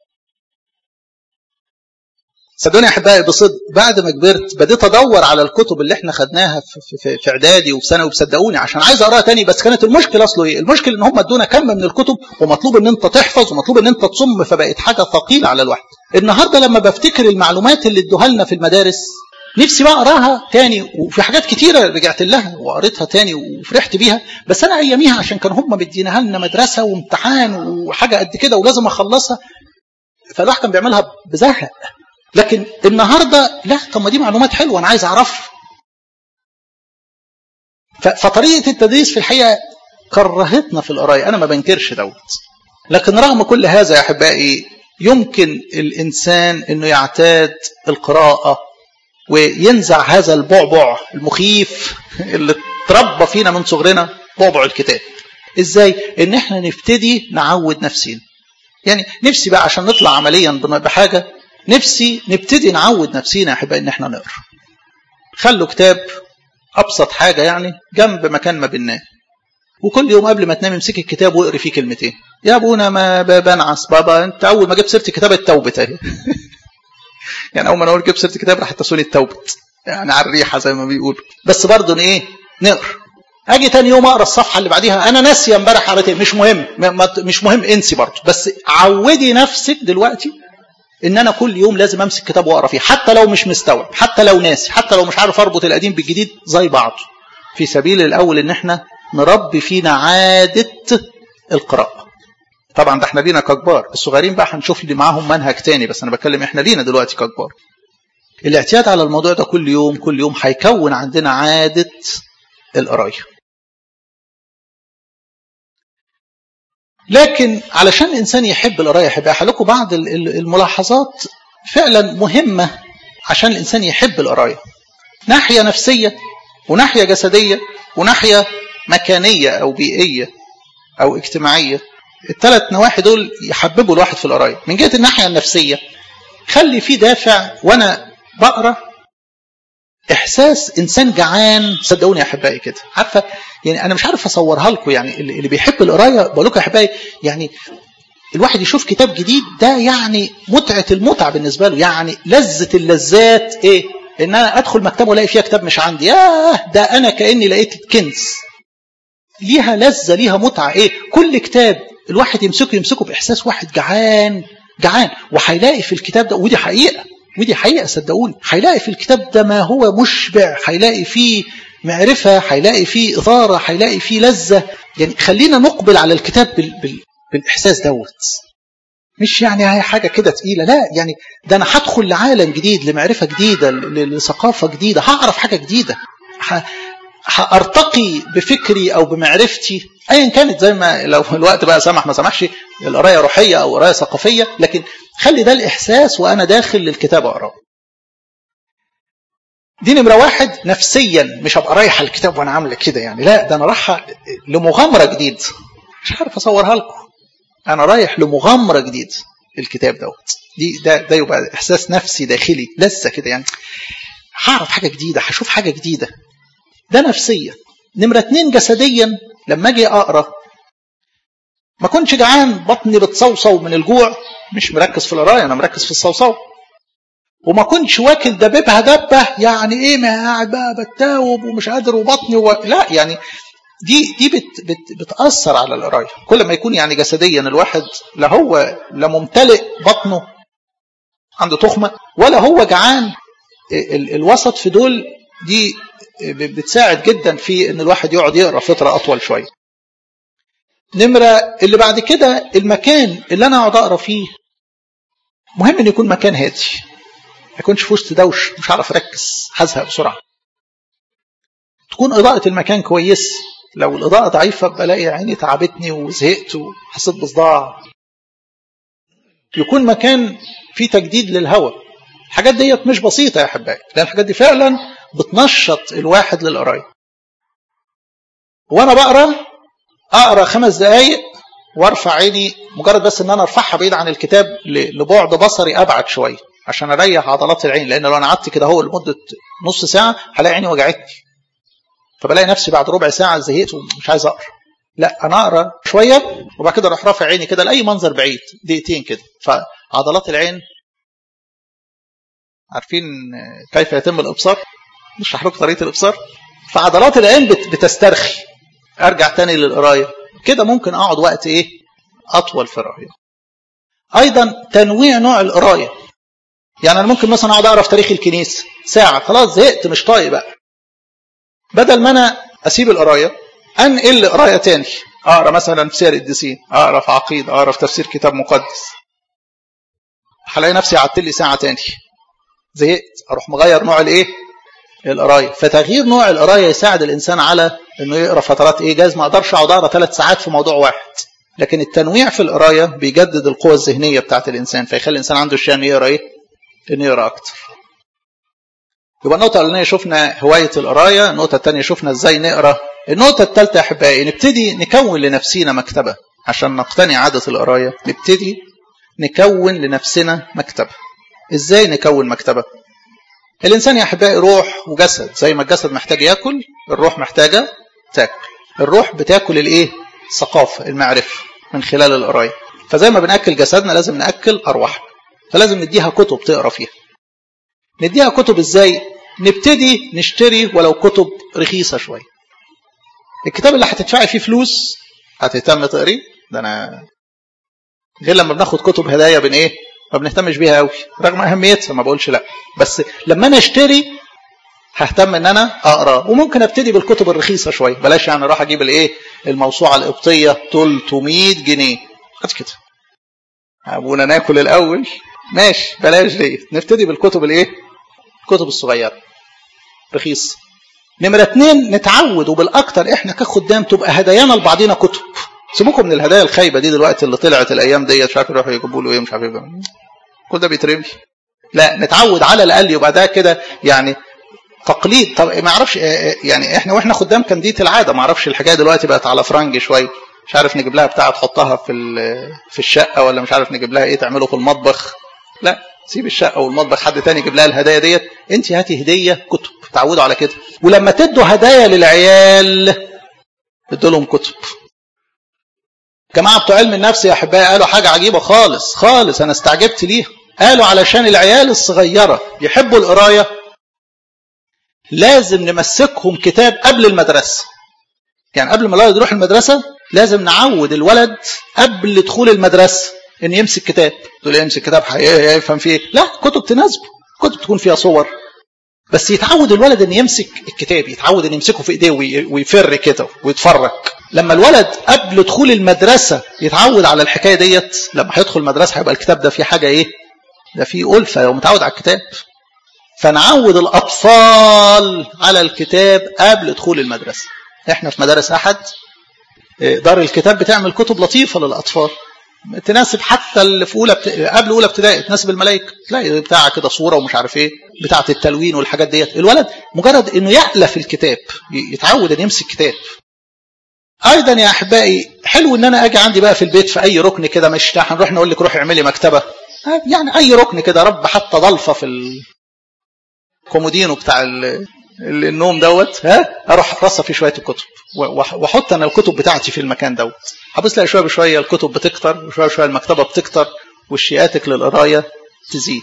صدقوني يا احبائي بصدق بعد ما كبرت بديت ادور على الكتب اللي احنا خدناها في, في, في اعدادي وفي ثانوي وصدقوني عشان عايز اقراها تاني بس كانت المشكله اصله ايه؟ المشكله ان هم ادونا كم من الكتب ومطلوب ان انت تحفظ ومطلوب ان انت تصم فبقت حاجه ثقيله على الواحد. النهارده لما بفتكر المعلومات اللي ادوها لنا في المدارس نفسي بقى اقراها تاني وفي حاجات كتيره رجعت لها وقريتها تاني وفرحت بيها بس انا اياميها عشان كانوا هم مدينها لنا مدرسه وامتحان وحاجه قد كده ولازم اخلصها فالواحد كان بيعملها بزهق لكن النهارده لا طب ما دي معلومات حلوه انا عايز اعرفها فطريقه التدريس في الحقيقه كرهتنا في القرايه انا ما بنكرش دوت لكن رغم كل هذا يا احبائي يمكن الانسان انه يعتاد القراءه وينزع هذا البعبع المخيف اللي اتربى فينا من صغرنا بعبع الكتاب ازاي ان احنا نبتدي نعود نفسينا يعني نفسي بقى عشان نطلع عمليا بحاجه نفسي نبتدي نعود نفسينا يا احبائي ان احنا نقرا خلوا كتاب ابسط حاجه يعني جنب مكان ما بننام وكل يوم قبل ما تنام امسكي الكتاب واقري فيه كلمتين يا ابونا ما بنعس بابا انت اول ما جبت سيره كتاب التوبه اهي يعني اول ما اقول جبت سيره كتاب راح تسوني التوبه يعني على الريحه زي ما بيقولوا بس برضه ايه نقرا اجي تاني يوم اقرا الصفحه اللي بعديها انا ناسي امبارح قريت مش مهم مش مهم انسي برضه بس عودي نفسك دلوقتي ان انا كل يوم لازم امسك كتاب واقرا فيه حتى لو مش مستوعب حتى لو ناسي حتى لو مش عارف اربط القديم بالجديد زي بعض في سبيل الاول ان احنا نربي فينا عاده القراءه طبعا ده احنا لينا ككبار الصغيرين بقى هنشوف لي معاهم منهج تاني بس انا بتكلم احنا لينا دلوقتي ككبار الاعتياد على الموضوع ده كل يوم كل يوم هيكون عندنا عاده القرايه لكن علشان الانسان يحب القرايه يحب لكم بعض الملاحظات فعلا مهمه عشان الانسان يحب القرايه ناحيه نفسيه وناحيه جسديه وناحيه مكانيه او بيئيه او اجتماعيه الثلاث نواحي دول يحببوا الواحد في القرايه من جهه الناحيه النفسيه خلي في دافع وانا بقرا احساس انسان جعان صدقوني يا احبائي كده عارفه يعني انا مش عارف اصورها لكم يعني اللي بيحب القرايه بقول لكم يا احبائي يعني الواحد يشوف كتاب جديد ده يعني متعه المتعه بالنسبه له يعني لذه اللذات ايه ان انا ادخل مكتبه والاقي فيها كتاب مش عندي ياه ده انا كاني لقيت كنز ليها لذه ليها متعه ايه كل كتاب الواحد يمسكه يمسكه باحساس واحد جعان جعان وهيلاقي في الكتاب ده ودي حقيقه ودي حقيقه صدقوني هيلاقي في الكتاب ده ما هو مشبع هيلاقي فيه معرفه هيلاقي فيه اثاره هيلاقي فيه لذه يعني خلينا نقبل على الكتاب بال... بال... بالاحساس دوت مش يعني هي حاجه كده تقيله لا يعني ده انا هدخل لعالم جديد لمعرفه جديده لثقافه جديده هعرف حاجه جديده ه... هارتقي بفكري او بمعرفتي ايا كانت زي ما لو الوقت بقى سمح ما سمحش القرايه روحيه او قرايه ثقافيه لكن خلي ده الاحساس وانا داخل للكتاب اقراه دي نمرة واحد نفسيا مش هبقى رايح على الكتاب وانا عامله كده يعني لا ده انا رايحه لمغامره جديده مش عارف اصورها لكم انا رايح لمغامره جديده الكتاب دوت دي ده ده يبقى احساس نفسي داخلي لسه كده يعني هعرف حاجه جديده هشوف حاجه جديده ده نفسيا نمرة اتنين جسديا لما اجي اقرا ما كنتش جعان بطني بتصوصو من الجوع مش مركز في القرايه انا مركز في الصوصو وما كنتش واكل دبيبها دبه يعني ايه ما قاعد بقى بتاوب ومش قادر وبطني و... لا يعني دي دي بت بت بتاثر على القرايه كل ما يكون يعني جسديا الواحد لا هو لا ممتلئ بطنه عنده تخمه ولا هو جعان ال الوسط في دول دي بتساعد جدا في ان الواحد يقعد يقرا فتره اطول شويه نمره اللي بعد كده المكان اللي انا اقعد اقرا فيه مهم ان يكون مكان هادي ما يكونش في وسط دوش مش هعرف اركز هزهق بسرعه تكون اضاءه المكان كويس لو الاضاءه ضعيفه بلاقي عيني تعبتني وزهقت وحسيت بصداع يكون مكان فيه تجديد للهواء الحاجات ديت مش بسيطه يا احبائي لان الحاجات دي فعلا بتنشط الواحد للقرايه وانا بقرا اقرا خمس دقايق وارفع عيني مجرد بس ان انا ارفعها بعيد عن الكتاب لبعد بصري ابعد شويه عشان اريح عضلات العين لان لو انا قعدت كده هو لمده نص ساعه هلاقي عيني وجعتني فبلاقي نفسي بعد ربع ساعه زهقت ومش عايز اقرا لا انا اقرا شويه وبعد كده اروح رافع عيني كده لاي منظر بعيد دقيقتين كده فعضلات العين عارفين كيف يتم الابصار نشرح لكم طريقه الابصار فعضلات العين بتسترخي ارجع تاني للقرايه كده ممكن اقعد وقت ايه اطول في القرايه ايضا تنويع نوع القرايه يعني انا ممكن مثلا اقعد اقرا في تاريخ الكنيسه ساعه خلاص زهقت مش طايق بقى بدل ما انا اسيب القرايه انقل لقرايه تاني اقرا مثلا في سير القديسين اقرا في عقيده اقرا في تفسير كتاب مقدس هلاقي نفسي قعدت لي ساعه تاني زهقت اروح مغير نوع الايه القرايه فتغيير نوع القرايه يساعد الانسان على انه يقرا فترات ايه جاز ما اقدرش اقعد اقرا ثلاث ساعات في موضوع واحد لكن التنويع في القرايه بيجدد القوه الذهنيه بتاعت الانسان فيخلي الانسان عنده الشان يقرا ايه انه يقرا اكتر يبقى النقطه الاولانيه شفنا هوايه القرايه النقطه الثانيه شفنا ازاي نقرا النقطه الثالثه يا احبائي نبتدي نكون لنفسينا مكتبه عشان نقتني عاده القرايه نبتدي نكون لنفسنا مكتبه ازاي نكون مكتبه الانسان يا احبائي روح وجسد زي ما الجسد محتاج ياكل الروح محتاجه تاكل الروح بتاكل الايه الثقافه المعرفه من خلال القرايه فزي ما بناكل جسدنا لازم ناكل ارواحنا فلازم نديها كتب تقرا فيها نديها كتب ازاي نبتدي نشتري ولو كتب رخيصه شويه الكتاب اللي هتدفعي فيه فلوس هتهتم تقريه ده انا غير لما بناخد كتب هدايا بن ايه ما بنهتمش بيها قوي رغم اهميتها ما بقولش لا بس لما انا اشتري ههتم ان انا اقرا وممكن ابتدي بالكتب الرخيصه شويه بلاش يعني اروح اجيب الايه الموسوعه القبطيه 300 جنيه قد كده ابونا ناكل الاول ماشي بلاش دي نبتدي بالكتب الايه الكتب الصغيره رخيص نمرة اتنين نتعود وبالاكتر احنا كخدام تبقى هدايانا لبعضينا كتب سيبوكم من الهدايا الخايبه دي دلوقتي اللي طلعت الايام ديت مش عارف يروحوا يجيبوا له ايه مش عارف ايه كل ده بيترمي لا نتعود على الاقل يبقى ده كده يعني تقليد طب ما اعرفش يعني احنا واحنا خدام كان دي العاده ما اعرفش الحكايه دلوقتي بقت على فرنج شويه مش عارف نجيب لها بتاعه تحطها في في الشقه ولا مش عارف نجيب لها ايه تعمله في المطبخ لا سيب الشقه والمطبخ حد تاني يجيب لها الهدايا ديت انت هاتي هديه كتب تعودوا على كده ولما تدوا هدايا للعيال ادوا لهم كتب جماعه بتوع علم النفس يا احبائي قالوا حاجه عجيبه خالص خالص انا استعجبت ليها قالوا علشان العيال الصغيره يحبوا القرايه لازم نمسكهم كتاب قبل المدرسه يعني قبل ما الولد يروح المدرسه لازم نعود الولد قبل دخول المدرسه ان يمسك كتاب تقول يمسك كتاب هيفهم فيه لا كتب تناسبه كتب تكون فيها صور بس يتعود الولد ان يمسك الكتاب يتعود ان يمسكه في ايديه ويفر كده ويتفرج لما الولد قبل دخول المدرسه يتعود على الحكايه ديت لما هيدخل المدرسه هيبقى الكتاب ده فيه حاجه ايه ده فيه ألفة لو متعود على الكتاب فنعود الأطفال على الكتاب قبل دخول المدرسة احنا في مدارس أحد دار الكتاب بتعمل كتب لطيفة للأطفال تناسب حتى اللي في أولى بت... قبل أولى ابتدائي تناسب الملائكة تلاقي بتاع كده صورة ومش عارف إيه بتاعة التلوين والحاجات ديت الولد مجرد إنه يألف الكتاب يتعود إنه يمسك كتاب أيضا يا أحبائي حلو إن أنا أجي عندي بقى في البيت في أي ركن كده مش هنروح نقول لك روحي اعملي مكتبة يعني اي ركن كده رب حتى ضلفه في الكومودينو بتاع النوم دوت ها اروح رصه فيه شويه الكتب واحط انا الكتب بتاعتي في المكان دوت هبص تلاقي شويه بشويه الكتب بتكتر وشويه بشويه المكتبه بتكتر وشياتك للقرايه تزيد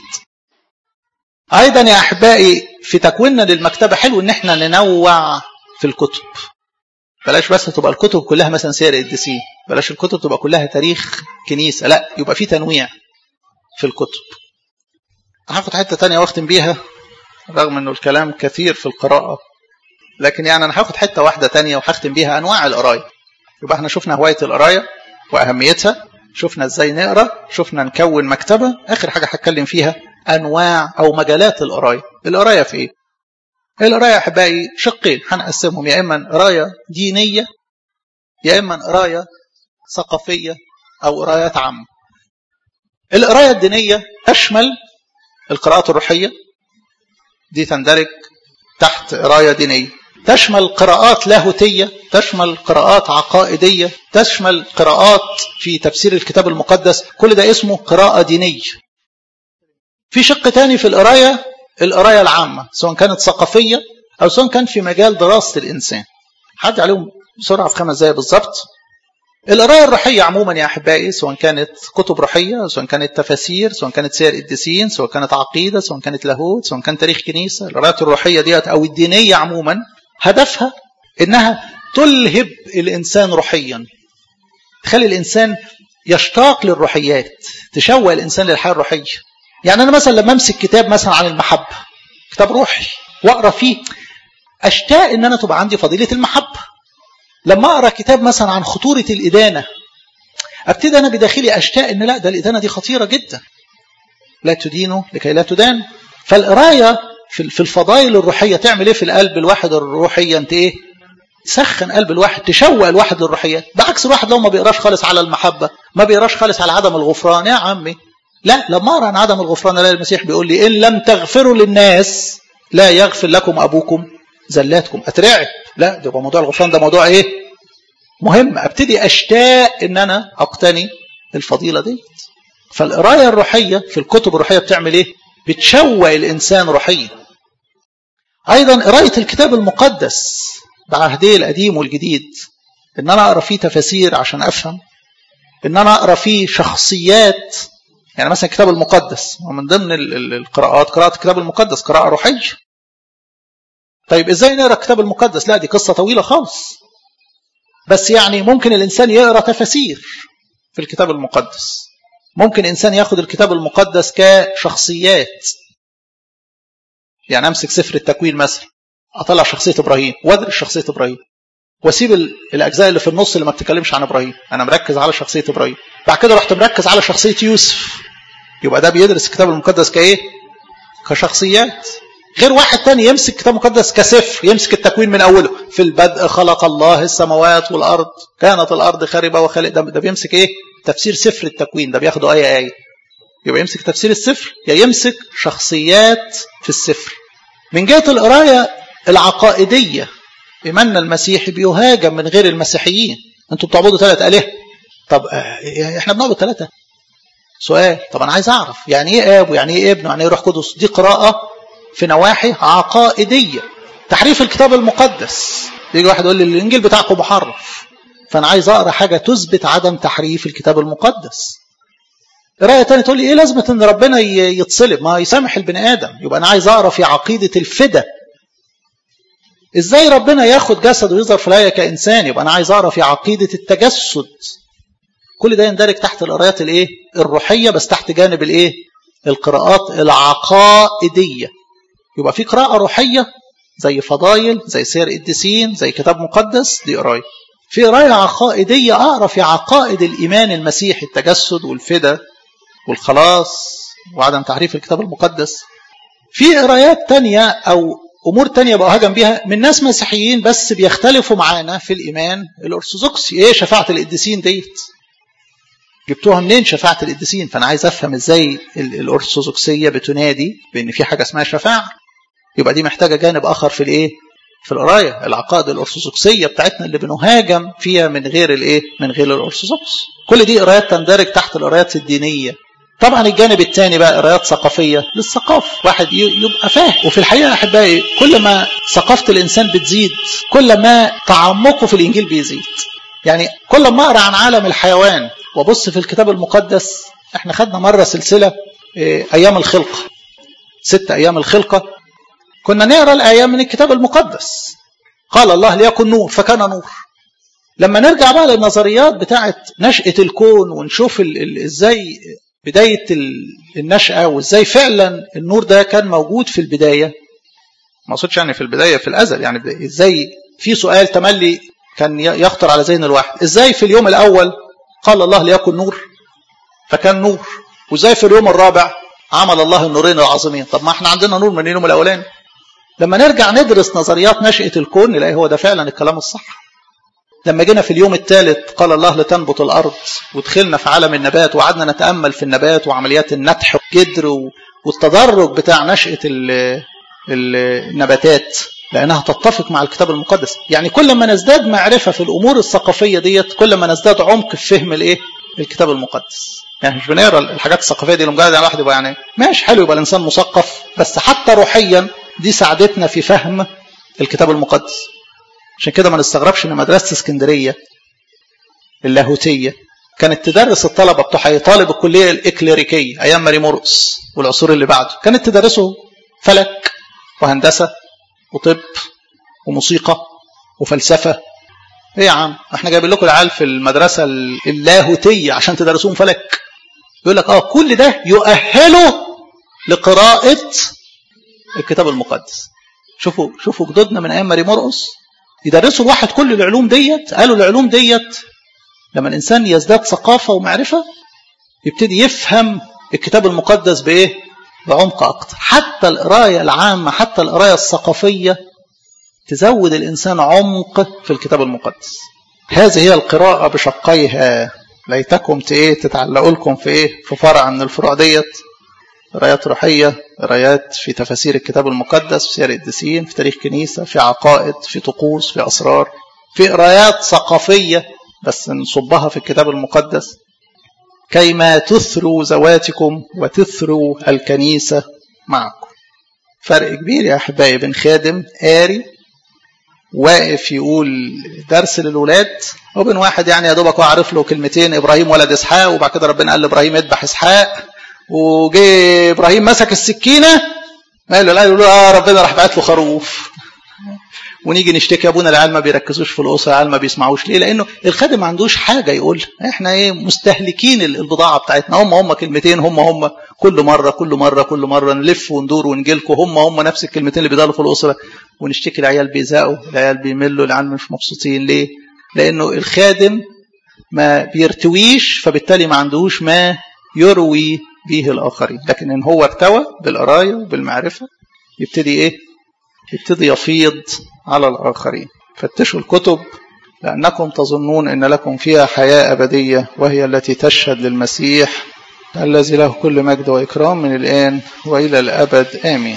ايضا يا احبائي في تكويننا للمكتبه حلو ان احنا ننوع في الكتب بلاش بس تبقى الكتب كلها مثلا سير القديسين بلاش الكتب تبقى كلها تاريخ كنيسه لا يبقى في تنويع في الكتب هاخد حته تانية واختم بيها رغم انه الكلام كثير في القراءة لكن يعني انا هاخد حته واحده تانية وهختم بيها انواع القرايه يبقى احنا شفنا هوايه القرايه واهميتها شفنا ازاي نقرا شفنا نكون مكتبه اخر حاجه هتكلم فيها انواع او مجالات القرايه القرايه في ايه القرايه احبائي شقين هنقسمهم يا اما قرايه دينيه يا اما قرايه ثقافيه او قرايات عامه القرايه الدينيه اشمل القراءات الروحيه دي تندرج تحت قرايه دينيه تشمل قراءات لاهوتية تشمل قراءات عقائدية تشمل قراءات في تفسير الكتاب المقدس كل ده اسمه قراءة دينية في شق تاني في القراية القراية العامة سواء كانت ثقافية أو سواء كان في مجال دراسة الإنسان حد عليهم بسرعة في خمس دقايق بالظبط القراية الروحية عموما يا أحبائي سواء كانت كتب روحية سواء كانت تفاسير سواء كانت سير قديسين سواء كانت عقيدة سواء كانت لاهوت سواء كان تاريخ كنيسة القراءات الروحية ديت أو الدينية عموما هدفها إنها تلهب الإنسان روحيا تخلي الإنسان يشتاق للروحيات تشوق الإنسان للحياة الروحية يعني أنا مثلا لما أمسك كتاب مثلا عن المحبة كتاب روحي وأقرأ فيه أشتاق إن أنا تبقى عندي فضيلة المحبة لما أقرأ كتاب مثلا عن خطورة الإدانة أبتدي أنا بداخلي أشتاق إن لا ده الإدانة دي خطيرة جدا لا تدينوا لكي لا تدان فالقراية في الفضائل الروحية تعمل إيه في القلب الواحد الروحية أنت إيه تسخن قلب الواحد تشوق الواحد للروحيات بعكس الواحد لو ما بيقراش خالص على المحبة ما بيقراش خالص على عدم الغفران يا عمي لا لما أقرأ عن عدم الغفران لا المسيح بيقول لي إن لم تغفروا للناس لا يغفر لكم أبوكم زلاتكم أترعب لا ده موضوع الغفران ده موضوع إيه مهم أبتدي أشتاق إن أنا أقتني الفضيلة دي فالقراية الروحية في الكتب الروحية بتعمل إيه بتشوق الإنسان روحيا أيضا قراية الكتاب المقدس بعهديه القديم والجديد إن أنا أقرأ فيه تفاسير عشان أفهم إن أنا أقرأ فيه شخصيات يعني مثلا الكتاب المقدس ومن ضمن القراءات قراءة الكتاب المقدس قراءة روحية طيب ازاي نقرا الكتاب المقدس لا دي قصة طويلة خالص بس يعني ممكن الإنسان يقرأ تفاسير في الكتاب المقدس ممكن إنسان ياخد الكتاب المقدس كشخصيات يعني أمسك سفر التكوين مثلا أطلع شخصية إبراهيم وأدرس شخصية إبراهيم واسيب الأجزاء اللي في النص اللي ما بتتكلمش عن إبراهيم أنا مركز على شخصية إبراهيم بعد كده رحت مركز على شخصية يوسف يبقى ده بيدرس الكتاب المقدس كإيه كشخصيات غير واحد تاني يمسك الكتاب المقدس كسفر يمسك التكوين من أوله في البدء خلق الله السماوات والأرض كانت الأرض خاربة وخلق ده, ده بيمسك إيه تفسير سفر التكوين ده بياخده آية آية يبقى يمسك تفسير السفر يا يمسك شخصيات في السفر من جهة القراية العقائدية إيماننا المسيحي بيهاجم من غير المسيحيين أنتوا بتعبدوا ثلاث آلهة طب إحنا بنعبد ثلاثة سؤال طب أنا عايز أعرف يعني إيه آب ويعني إيه ابن ويعني إيه روح قدس دي قراءة في نواحي عقائدية تحريف الكتاب المقدس يجي واحد يقول لي الإنجيل بتاعكم محرف فأنا عايز أقرأ حاجة تثبت عدم تحريف الكتاب المقدس قراية تانية تقول لي إيه لازمة إن ربنا يتصلب ما يسامح البني آدم يبقى أنا عايز أقرأ في عقيدة الفدا إزاي ربنا ياخد جسد ويظهر في الآية كإنسان يبقى أنا عايز أقرأ في عقيدة التجسد كل ده يندرج تحت القرايات الإيه الروحية بس تحت جانب الإيه القراءات العقائدية يبقى في قراءة روحية زي فضايل زي سير قديسين زي كتاب مقدس دي قراية في قراية عقائدية أقرأ في عقائد الإيمان المسيحي التجسد والفدا والخلاص وعدم تحريف الكتاب المقدس في قرايات تانية أو أمور تانية بأهاجم بيها من ناس مسيحيين بس بيختلفوا معانا في الإيمان الأرثوذكسي إيه شفاعة القديسين ديت جبتوها منين شفاعة القديسين فأنا عايز أفهم إزاي الأرثوذكسية بتنادي بأن في حاجة اسمها شفاعة يبقى دي محتاجة جانب آخر في الإيه في القراية العقائد الأرثوذكسية بتاعتنا اللي بنهاجم فيها من غير الإيه من غير الأرثوذكس كل دي قرايات تندرج تحت القرايات الدينية طبعا الجانب الثاني بقى قرايات ثقافية للثقافة واحد يبقى فاهم وفي الحقيقة يا أحبائي كل ما ثقافة الإنسان بتزيد كل ما تعمقه في الإنجيل بيزيد يعني كل ما أقرأ عن عالم الحيوان وبص في الكتاب المقدس احنا خدنا مرة سلسلة أيام الخلقة ست أيام الخلقة كنا نقرأ الأيام من الكتاب المقدس قال الله ليكن نور فكان نور لما نرجع بقى للنظريات بتاعت نشأة الكون ونشوف ال ال ازاي بداية النشأة وازاي فعلا النور ده كان موجود في البداية ما اقصدش يعني في البداية في الأزل يعني ازاي في سؤال تملي كان يخطر على ذهن الواحد ازاي في اليوم الأول قال الله ليكن نور فكان نور وازاي في اليوم الرابع عمل الله النورين العظيمين طب ما احنا عندنا نور من اليوم الأولاني لما نرجع ندرس نظريات نشأة الكون نلاقي هو ده فعلا الكلام الصح لما جينا في اليوم الثالث قال الله لتنبت الأرض ودخلنا في عالم النبات وقعدنا نتأمل في النبات وعمليات النتح والجدر والتدرج بتاع نشأة النباتات لانها تتفق مع الكتاب المقدس يعني كل ما نزداد معرفه في الامور الثقافيه ديت كل ما نزداد عمق في فهم الايه الكتاب المقدس يعني مش بنقرا الحاجات الثقافيه دي لمجرد يعني واحد يبقى يعني ماشي حلو يبقى الانسان مثقف بس حتى روحيا دي ساعدتنا في فهم الكتاب المقدس عشان كده ما نستغربش ان مدرسه اسكندريه اللاهوتيه كانت تدرس الطلبه بتوعها طالب الكليه الاكليريكيه ايام ماري مرقس والعصور اللي بعده كانت تدرسه فلك وهندسه وطب وموسيقى وفلسفه ايه يا عم احنا جايبين لكم العيال في المدرسه اللاهوتيه عشان تدرسوهم فلك يقول لك اه كل ده يؤهله لقراءه الكتاب المقدس شوفوا شوفوا جدودنا من ايام ماري مرقس يدرسوا الواحد كل العلوم ديت قالوا العلوم ديت لما الانسان يزداد ثقافه ومعرفه يبتدي يفهم الكتاب المقدس بايه بعمق اكتر حتى القرايه العامه حتى القرايه الثقافيه تزود الانسان عمق في الكتاب المقدس هذه هي القراءه بشقيها ليتكم ايه تتعلقوا لكم في ايه في فرع من الفروع ديت قرايات روحيه قرايات في تفاسير الكتاب المقدس في سير القديسين في تاريخ كنيسه في عقائد في طقوس في اسرار في قرايات ثقافيه بس نصبها في الكتاب المقدس كيما تثروا ذواتكم وتثروا الكنيسة معكم فرق كبير يا أحبائي بين خادم قاري واقف يقول درس للولاد وبين واحد يعني يا دوبك عارف له كلمتين إبراهيم ولد إسحاق وبعد كده ربنا قال لإبراهيم اذبح إسحاق وجه إبراهيم مسك السكينة قال له له آه ربنا راح بعت له خروف ونيجي نشتكي ابونا العيال ما بيركزوش في الاسره العيال ما بيسمعوش ليه لانه الخادم ما عندوش حاجه يقول احنا ايه مستهلكين البضاعه بتاعتنا هم هم كلمتين هم هم كل مره كل مره كل مره نلف وندور ونجي لكم هم هم نفس الكلمتين اللي بيضلوا في الاسره ونشتكي العيال بيزهقوا العيال بيملوا العيال مش مبسوطين ليه لانه الخادم ما بيرتويش فبالتالي ما عندوش ما يروي به الاخرين لكن ان هو ارتوى بالقرايه وبالمعرفه يبتدي ايه يبتدي يفيض على الآخرين فتشوا الكتب لأنكم تظنون أن لكم فيها حياة أبدية وهي التي تشهد للمسيح الذي له كل مجد وإكرام من الآن وإلى الأبد آمين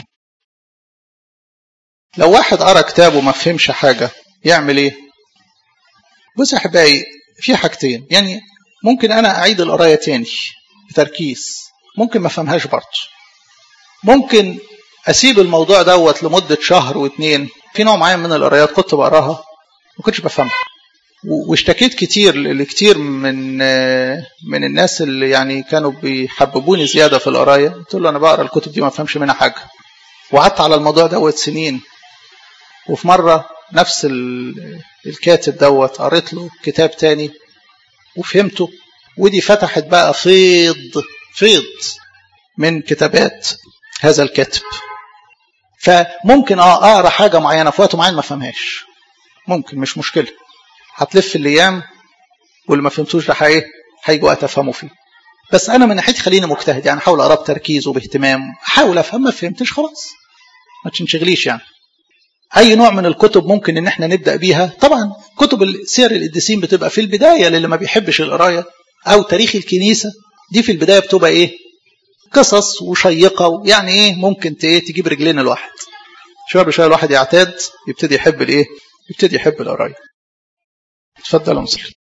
لو واحد قرأ كتاب وما فهمش حاجة يعمل إيه؟ بص يا أحبائي في حاجتين يعني ممكن أنا أعيد القراية تاني بتركيز ممكن ما فهمهاش برضه ممكن اسيب الموضوع دوت لمده شهر واتنين في نوع معين من القرايات كنت بقراها ما كنتش بفهمها واشتكيت كتير لكتير من من الناس اللي يعني كانوا بيحببوني زياده في القرايه قلت له انا بقرا الكتب دي ما بفهمش منها حاجه وقعدت على الموضوع دوت سنين وفي مره نفس الكاتب دوت قريت له كتاب تاني وفهمته ودي فتحت بقى فيض فيض من كتابات هذا الكاتب فممكن اه اقرا حاجه معينه في وقت معين ما افهمهاش ممكن مش مشكله هتلف الايام واللي ما فهمتوش ده ايه هيجي وقت افهمه فيه بس انا من ناحيتي خليني مجتهد يعني احاول اقرا بتركيز وباهتمام احاول افهم ما فهمتش خلاص ما تنشغليش يعني اي نوع من الكتب ممكن ان احنا نبدا بيها طبعا كتب سير القديسين بتبقى في البدايه للي ما بيحبش القرايه او تاريخ الكنيسه دي في البدايه بتبقى ايه قصص وشيقه يعني ايه ممكن ايه تجيب رجلين الواحد شويه بشويه الواحد يعتاد يبتدي يحب الايه يبتدي يحب القرايه اتفضل يا مصر